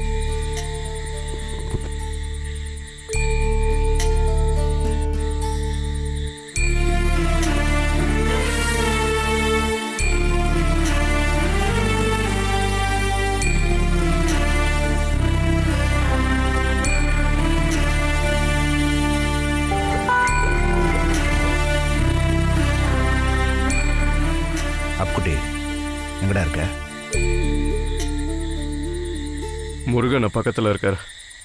அப்புக்குட்டி எங்கடா இருக்க முருகன் பக்கத்துல இருக்காரு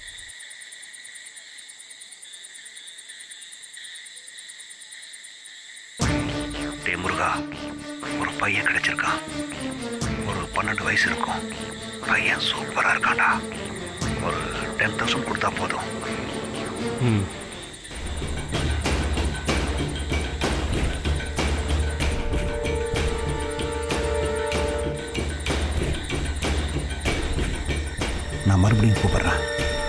டே முருகா ஒரு பையன் கிடைச்சிருக்கான் ஒரு பன்னெண்டு வயசு இருக்கும் பையன் சூப்பராக இருக்கான்டா ஒரு டென் தௌசண்ட் கொடுத்தா போதும் ம் நான் மறுபடியும் கூப்பிட்றேன்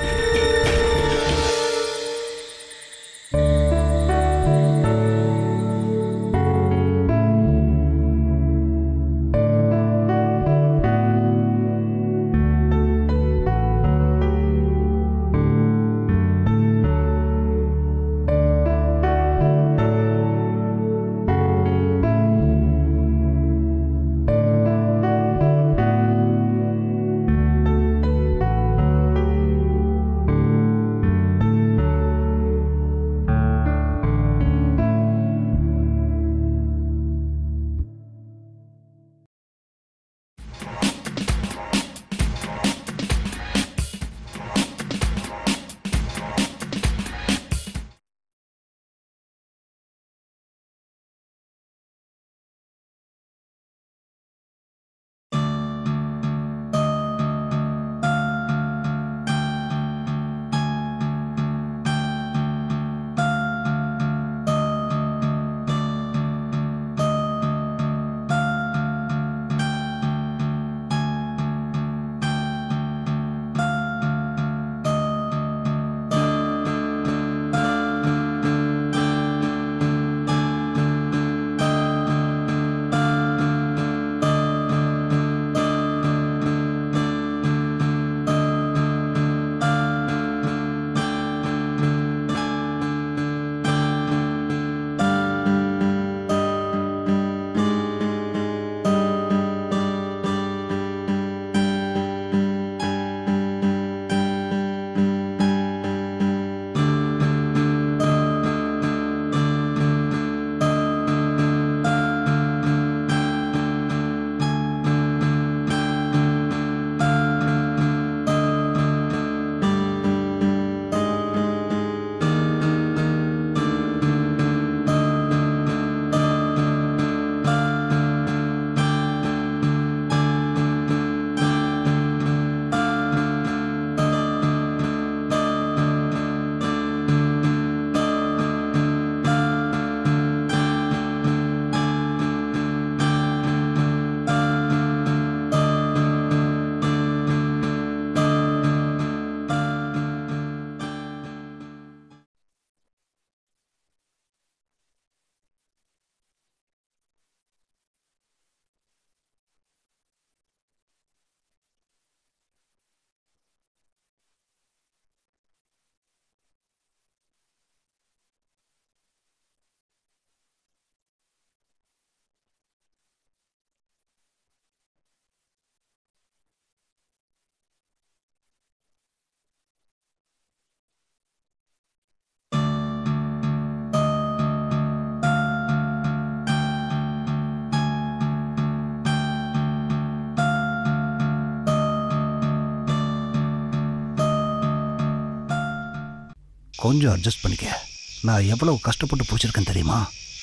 கொஞ்சம் அட்ஜஸ்ட் பண்ணிக்க நான் எவ்வளவு கஷ்டப்பட்டு பிடிச்சிருக்கேன் தெரியுமா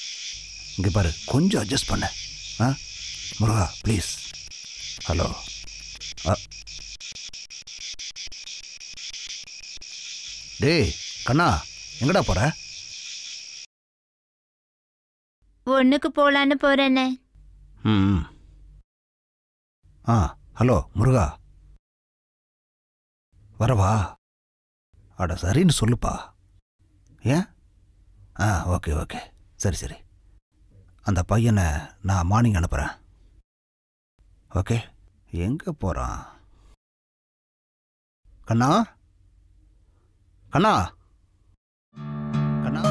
இங்கே பாரு கொஞ்சம் அட்ஜஸ்ட் பண்ண ஆ முருகா ப்ளீஸ் ஹலோ டேய் கண்ணா எங்கடா போற ஒண்ணுக்கு போலான்னு போறேனே ம் ஆ ஹலோ முருகா வரவா அட சரின்னு சொல்லுப்பா ஏன் ஆ ஓகே ஓகே சரி சரி அந்த பையனை நான் மார்னிங் அனுப்புகிறேன் ஓகே எங்கே போகிறான் கண்ணா கண்ணா கண்ணா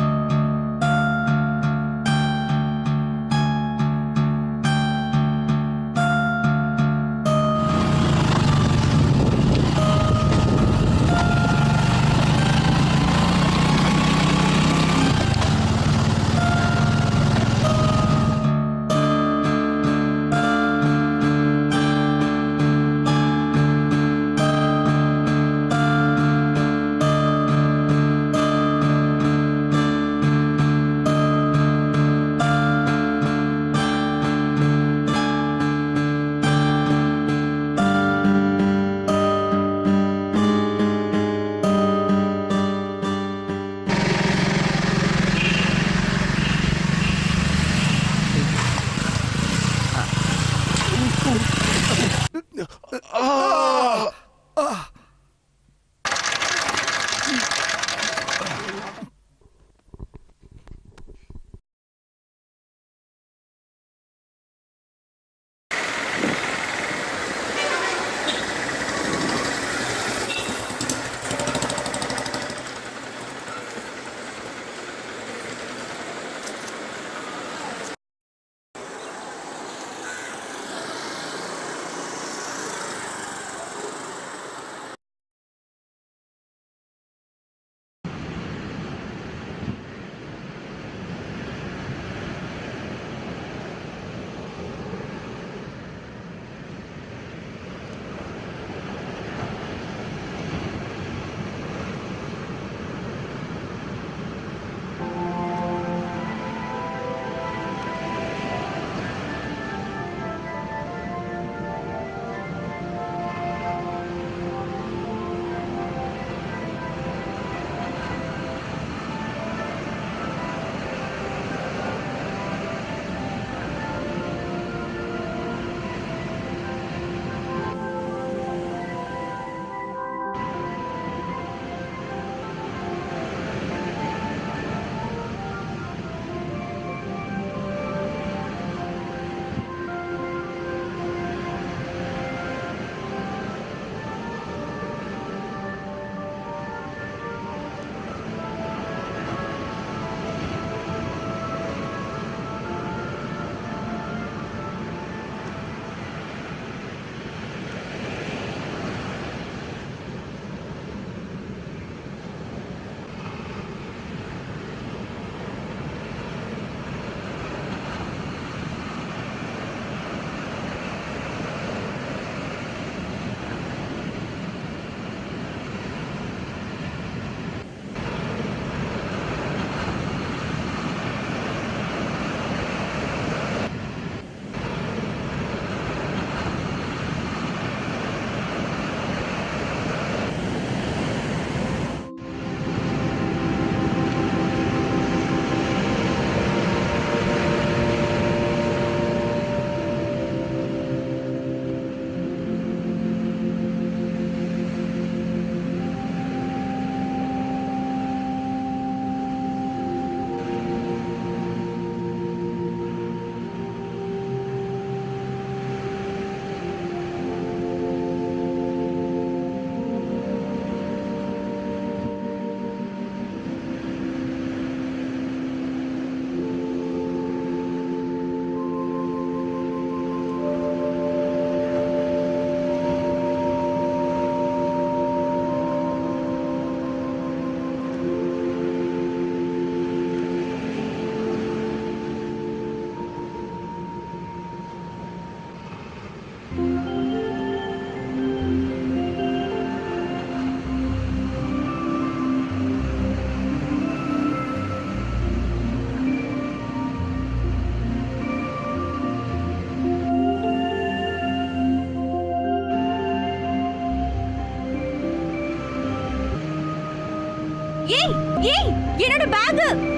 ஏய் ஏய் என்னோட பேக்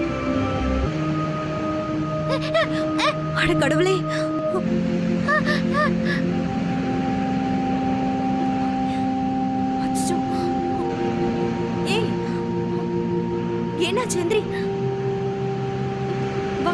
அட கடவுளே அச்சோ. என்னாச்சு எந்திரி வா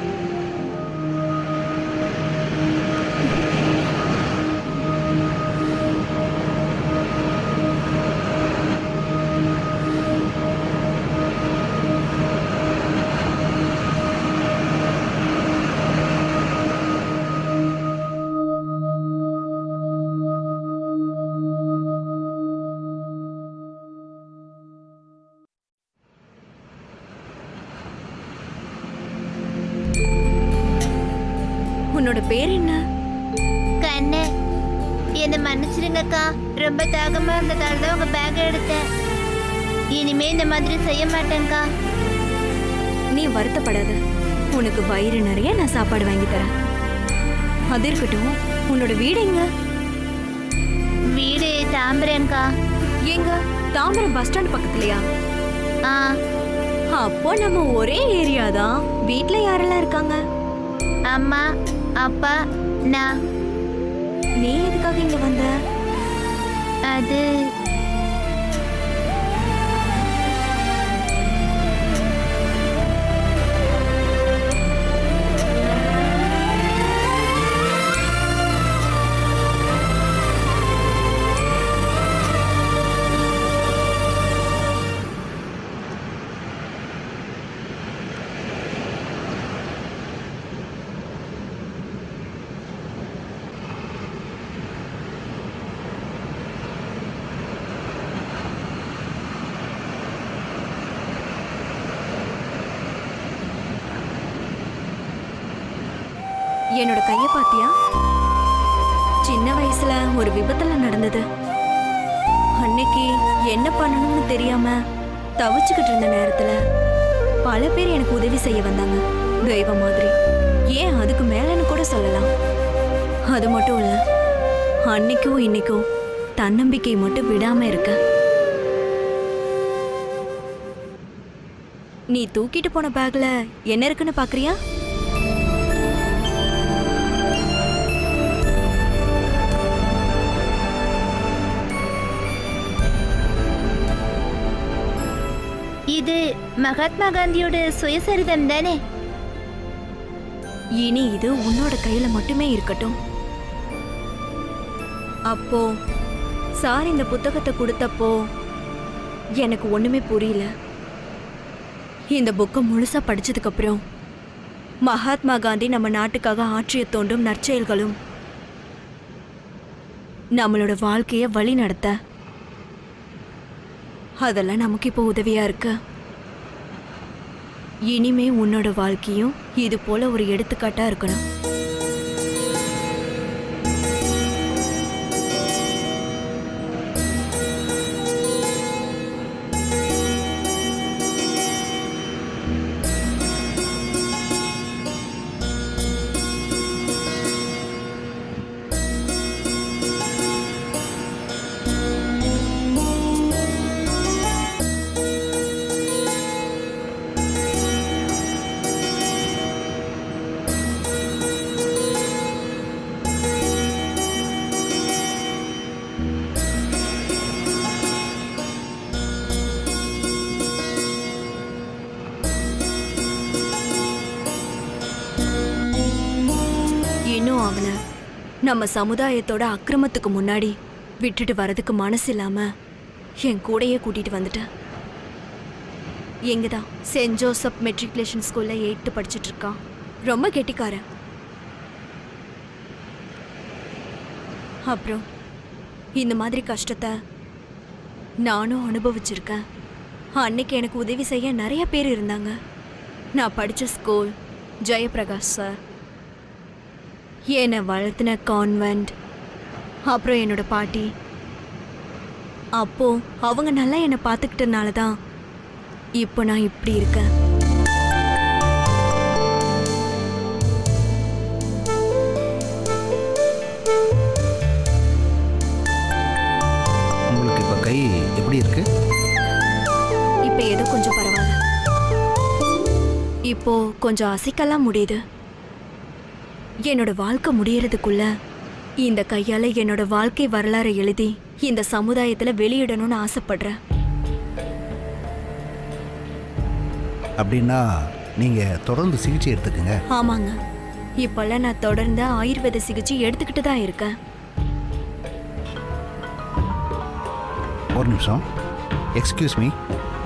உன்னோட பேர் என்ன கண்ணு என்ன மன்னிச்சிடுங்கக்கா ரொம்ப தாகமா இருந்ததால தான் உங்க பேக் எடுத்தேன் இனிமே இந்த மாதிரி செய்ய மாட்டேங்க்கா நீ வருத்தப்படாத உனக்கு வயிறு நிறைய நான் சாப்பாடு வாங்கி தரேன் அது இருக்கட்டும் உன்னோட வீடு எங்க வீடு தாம்பரேன்க்கா எங்க தாம்பரம் பஸ் ஸ்டாண்ட் பக்கத்துலயா ஆ அப்போ நம்ம ஒரே ஏரியா தான் வீட்ல யாரெல்லாம் இருக்காங்க அம்மா அப்பா நான் நீ எதுக்காக இங்க வந்த அது என்னோட கைய பாத்தியா சின்ன வயசுல ஒரு விபத்துல நடந்தது அன்னைக்கு என்ன பண்ணணும்னு தெரியாம தவிச்சுக்கிட்டு இருந்த நேரத்துல பல பேர் எனக்கு உதவி செய்ய வந்தாங்க தெய்வம் மாதிரி ஏன் அதுக்கு மேலன்னு கூட சொல்லலாம் அது மட்டும் இல்ல அன்னைக்கும் இன்னைக்கும் தன்னம்பிக்கை மட்டும் விடாம இருக்க நீ தூக்கிட்டு போன பேக்ல என்ன இருக்குன்னு பாக்குறியா இது மகாத்மா காந்தியோட சுயசரிதம் தானே இனி இது உன்னோட கையில மட்டுமே இருக்கட்டும் அப்போ சார் இந்த புத்தகத்தை கொடுத்தப்போ எனக்கு ஒண்ணுமே புரியல இந்த புக்கை முழுசா படிச்சதுக்கு அப்புறம் மகாத்மா காந்தி நம்ம நாட்டுக்காக ஆற்றிய தோண்டும் நற்செயல்களும் நம்மளோட வாழ்க்கைய வழி நடத்த அதெல்லாம் நமக்கு இப்போ உதவியா இருக்கு இனிமே உன்னோட வாழ்க்கையும் இது போல ஒரு எடுத்துக்காட்டா இருக்கணும் இன்னும் அவனை நம்ம சமுதாயத்தோட அக்கிரமத்துக்கு முன்னாடி விட்டுட்டு வரதுக்கு மனசு இல்லாம என் கூடயே கூட்டிட்டு வந்துட்டேன் எங்கதான் சென்ட் ஜோசப் மெட்ரிகுலேஷன் ஸ்கூல்ல எயித்து படிச்சிட்டு இருக்கான் ரொம்ப கெட்டிக்காரன் அப்புறம் இந்த மாதிரி கஷ்டத்தை நானும் அனுபவிச்சிருக்கேன் அன்னைக்கு எனக்கு உதவி செய்ய நிறைய பேர் இருந்தாங்க நான் படித்த ஸ்கூல் ஜெயபிரகாஷ் சார் என்னை வளர்த்தின கான்வெண்ட் அப்புறம் என்னோட பாட்டி அப்போ அவங்க நல்லா என்னை பார்த்துக்கிட்டனால தான் இப்போ நான் இப்படி இருக்கேன் உங்களுக்கு இப்போ கை எப்படி இருக்கு இப்போ ஏதோ கொஞ்சம் பரவாயில்ல இப்போ கொஞ்சம் அசைக்கலாம் முடியுது என்னோட வாழ்க்கை முடியறதுக்குள்ள இந்த கையால என்னோட வாழ்க்கை வரலாறை எழுதி இந்த சமுதாயத்துல வெளியிடணும்னு ஆசைப்படுறேன் அப்படின்னா நீங்கள் தொடர்ந்து சிகிச்சை எடுத்துக்கங்க ஆமாங்க இப்பெல்லாம் நான் தொடர்ந்து ஆயுர்வேத சிகிச்சை எடுத்துக்கிட்டு தான் இருக்கேன் ஒரு நிமிஷம் எக்ஸ்கியூஸ் மீ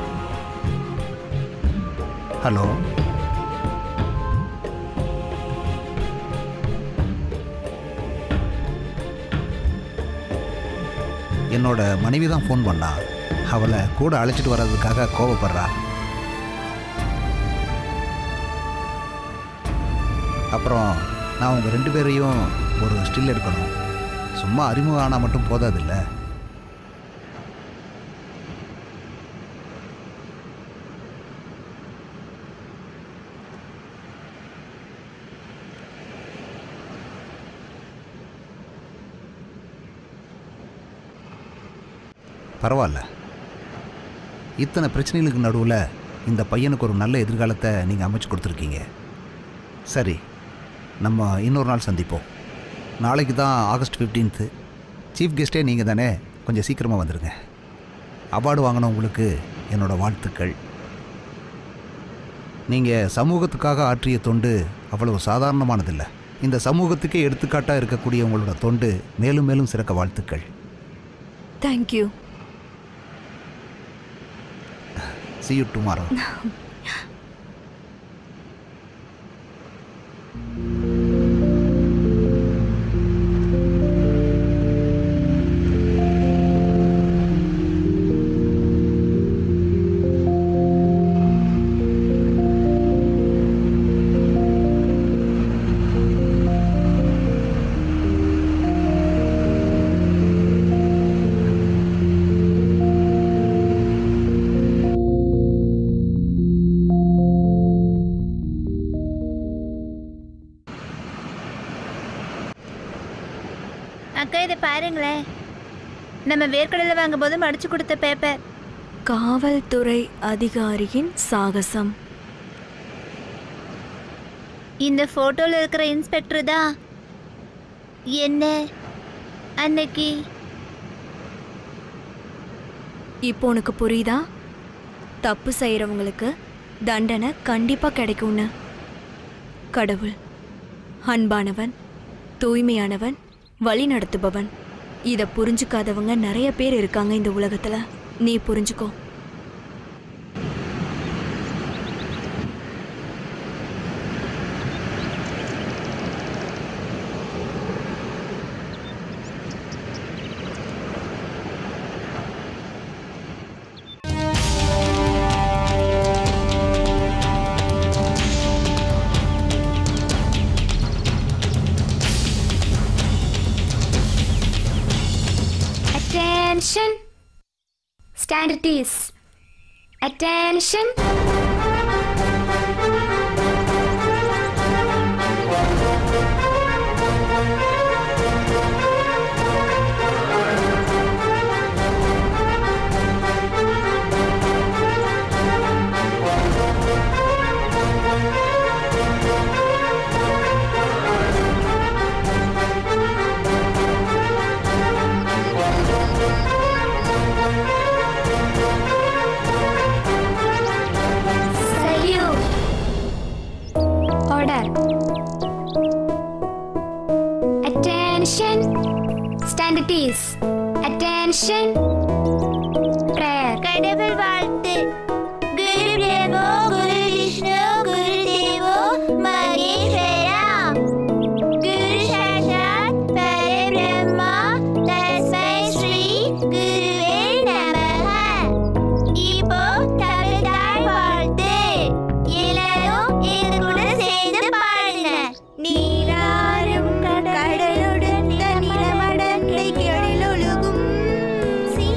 ஹலோ என்னோட மனைவி தான் ஃபோன் பண்ணா அவளை கூட அழைச்சிட்டு வர்றதுக்காக கோவப்படுறா அப்புறம் நான் உங்கள் ரெண்டு பேரையும் ஒரு ஸ்டில் எடுக்கணும் சும்மா அறிமுகம் ஆனால் மட்டும் போதாதில்ல பரவாயில்ல இத்தனை பிரச்சனைகளுக்கு நடுவில் இந்த பையனுக்கு ஒரு நல்ல எதிர்காலத்தை நீங்கள் அமைச்சு கொடுத்துருக்கீங்க சரி நம்ம இன்னொரு நாள் சந்திப்போம் நாளைக்கு தான் ஆகஸ்ட் ஃபிஃப்டீன்த்து சீஃப் கெஸ்ட்டே நீங்கள் தானே கொஞ்சம் சீக்கிரமாக வந்துடுங்க அவார்டு வாங்கினவங்களுக்கு என்னோட வாழ்த்துக்கள் நீங்கள் சமூகத்துக்காக ஆற்றிய தொண்டு அவ்வளவு சாதாரணமானதில்லை இந்த சமூகத்துக்கே எடுத்துக்காட்டாக இருக்கக்கூடிய உங்களோட தொண்டு மேலும் மேலும் சிறக்க வாழ்த்துக்கள் தேங்க்யூ see you tomorrow அக்கா இதை பாருங்களேன் நம்ம வேர்க்கடலை வாங்கும் போது மடிச்சு கொடுத்த பேப்பர் காவல்துறை அதிகாரியின் சாகசம் இந்த போட்டோல இருக்கிற இன்ஸ்பெக்டர் தான் என்ன அன்னைக்கு இப்போ உனக்கு புரியுதா தப்பு செய்யறவங்களுக்கு தண்டனை கண்டிப்பா கிடைக்கும்னு கடவுள் அன்பானவன் தூய்மையானவன் வழி நடத்துபவன் இத புரிஞ்சுக்காதவங்க நிறைய பேர் இருக்காங்க இந்த உலகத்துல நீ புரிஞ்சுக்கோ Attention. Standard is. Attention. Salute. Order. Attention. Standard is. Attention. Prayer. கடவுள் வாழ்த்து குரு பிரம்மோ குரு விஷ்ணு குரு தேவோ மகேஸ்வரா குரு சாட்சாத் பரபிரம்மா தஸ்மை ஸ்ரீ குருவே நமஹ இப்போ தமிழ்தாய் வாழ்த்து எல்லாரும் இது கூட சேர்ந்து பாடுங்க நீராறும் கடலுடன் நிலமடந்தை கடலொழுகும் சீ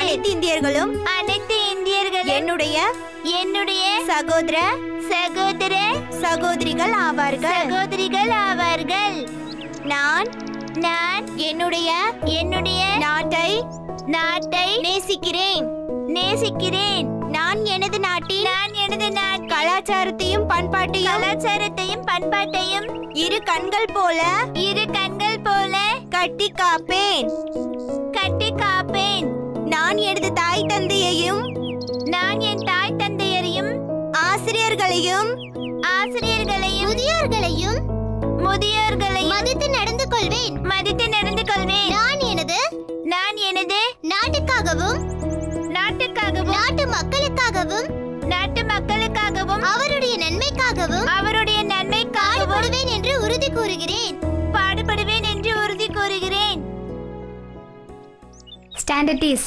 அனைத்து இந்தியர்களும் அனைத்து இந்தியர்களும் என்னுடைய என்னுடைய சகோதர சகோதர சகோதரிகள் ஆவார்கள் சகோதரிகள் ஆவார்கள் நான் நான் என்னுடைய என்னுடைய நாட்டை நாட்டை நேசிக்கிறேன் நேசிக்கிறேன் நான் எனது நாட்டில் நான் எனது நாட் கலாச்சாரத்தையும் பண்பாட்டையும் கலாச்சாரத்தையும் பண்பாட்டையும் இரு கண்கள் போல இரு கண்கள் போல கட்டி காப்பேன் கட்டி காப்பேன் நான் எனது தாய் தந்தையையும் நான் என் தாய் தந்தையரையும் ஆசிரியர்களையும் ஆசிரியர்களையும் முதியோர்களையும் முதியோர்களையும் மதித்து நடந்து கொள்வேன் மதித்து நடந்து கொள்வேன் நான் எனது நான் எனது நாட்டுக்காகவும் நாட்டுக்காகவும் நாட்டு மக்களுக்காகவும் நாட்டு மக்களுக்காகவும் அவருடைய நன்மைக்காகவும் அவருடைய நன்மைக்காகவும் பாடுபடுவேன் என்று உறுதி கூறுகிறேன் பாடுபடுவேன் என்று உறுதி கூறுகிறேன் ஸ்டாண்டர்டிஸ்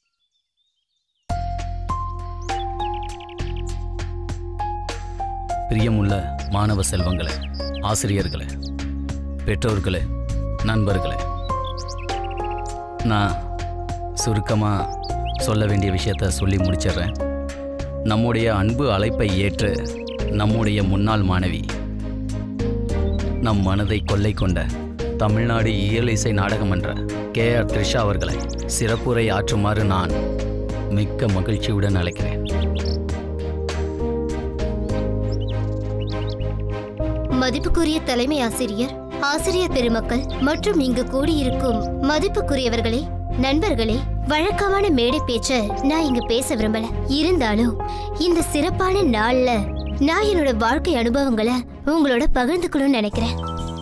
பிரியமுள்ள மாணவ செல்வங்களே ஆசிரியர்களே பெற்றோர்களே நண்பர்களே நான் சுருக்கமாக சொல்ல வேண்டிய விஷயத்த சொல்லி முடிச்சிடுறேன் நம்முடைய அன்பு அழைப்பை ஏற்று நம்முடைய முன்னாள் மாணவி நம் மனதை கொள்ளை கொண்ட தமிழ்நாடு இயல் இசை நாடகமன்ற கே ஆர் த்ரிஷா அவர்களை சிறப்புரை ஆற்றுமாறு நான் மிக்க மகிழ்ச்சியுடன் அழைக்கிறேன் மதிப்புக்குரிய தலைமை ஆசிரியர் ஆசிரியர் பெருமக்கள் மற்றும் இங்கு கூடியிருக்கும் மதிப்புக்குரியவர்களே நண்பர்களே வழக்கமான மேடை பேச்ச நான் இங்க பேச விரும்பல இருந்தாலும் இந்த சிறப்பான நாள்ல நான் என்னோட வாழ்க்கை அனுபவங்களை உங்களோட பகிர்ந்துக்கணும்னு நினைக்கிறேன்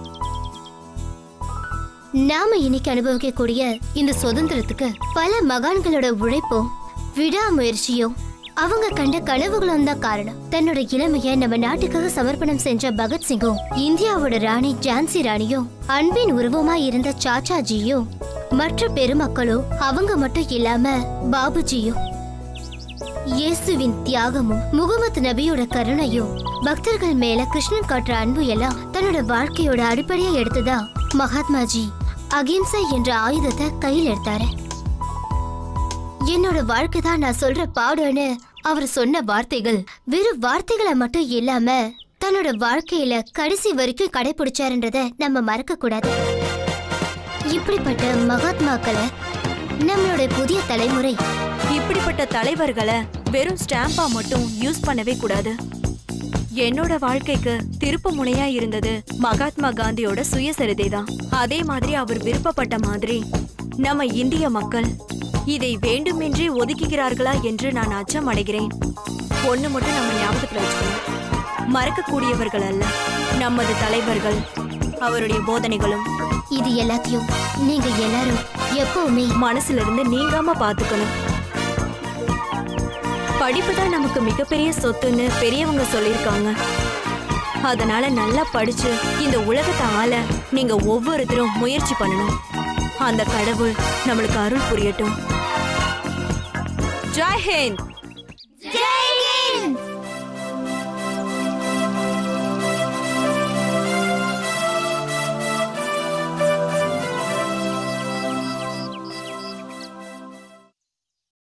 நாம இன்னைக்கு அனுபவிக்கக்கூடிய இந்த சுதந்திரத்துக்கு பல மகான்களோட உழைப்பும் விடாமுயற்சியும் அவங்க கண்ட கனவுகளும் தான் காரணம் தன்னோட இளமைய நம்ம நாட்டுக்காக சமர்ப்பணம் செஞ்ச பகத்சிங்கும் இந்தியாவோட ராணி ஜான்சி ராணியும் அன்பின் உருவமா இருந்த சாச்சாஜியும் மற்ற பெருமக்களும் அவங்க மட்டும் இல்லாம பாபுஜியும் இயேசுவின் தியாகமும் முகமது நபியோட கருணையும் பக்தர்கள் மேல கிருஷ்ணன் காட்டுற அன்பு எல்லாம் தன்னோட வாழ்க்கையோட அடிப்படையா எடுத்துதான் மகாத்மாஜி அகிம்சை என்ற ஆயுதத்தை கையில் எடுத்தாரு என்னோட வாழ்க்கை தான் நான் சொல்ற பாடுன்னு அவர் சொன்ன வார்த்தைகள் வெறும் வார்த்தைகளை மட்டும் இல்லாம தன்னோட வாழ்க்கையில கடைசி வரைக்கும் கடைபிடிச்சாருன்றத நம்ம மறக்க கூடாது இப்படிப்பட்ட மகாத்மாக்களை நம்மளோட புதிய தலைமுறை இப்படிப்பட்ட தலைவர்களை வெறும் ஸ்டாம்பா மட்டும் யூஸ் பண்ணவே கூடாது என்னோட வாழ்க்கைக்கு திருப்பு முனையா இருந்தது மகாத்மா காந்தியோட சுயசரிதை தான் அதே மாதிரி அவர் விருப்பப்பட்ட மாதிரி நம்ம இந்திய மக்கள் இதை வேண்டுமென்றே ஒதுக்குகிறார்களா என்று நான் அச்சம் அடைகிறேன் ஒண்ணு மட்டும் நம்ம ஞாபகத்துல வச்சுக்கணும் மறக்கக்கூடியவர்கள் அல்ல நமது தலைவர்கள் அவருடைய போதனைகளும் இது எல்லாத்தையும் நீங்க எல்லாரும் எப்பவுமே மனசுல இருந்து நீங்காம பாத்துக்கணும் படிப்பு தான் நமக்கு மிகப்பெரிய சொத்துன்னு பெரியவங்க சொல்லியிருக்காங்க அதனால நல்லா படிச்சு இந்த உலகத்தை ஆள நீங்க ஒவ்வொருத்தரும் முயற்சி பண்ணணும் அந்த கடவுள் நம்மளுக்கு அருள் புரியட்டும் ஜெய் ஹிந்த் ஜெய்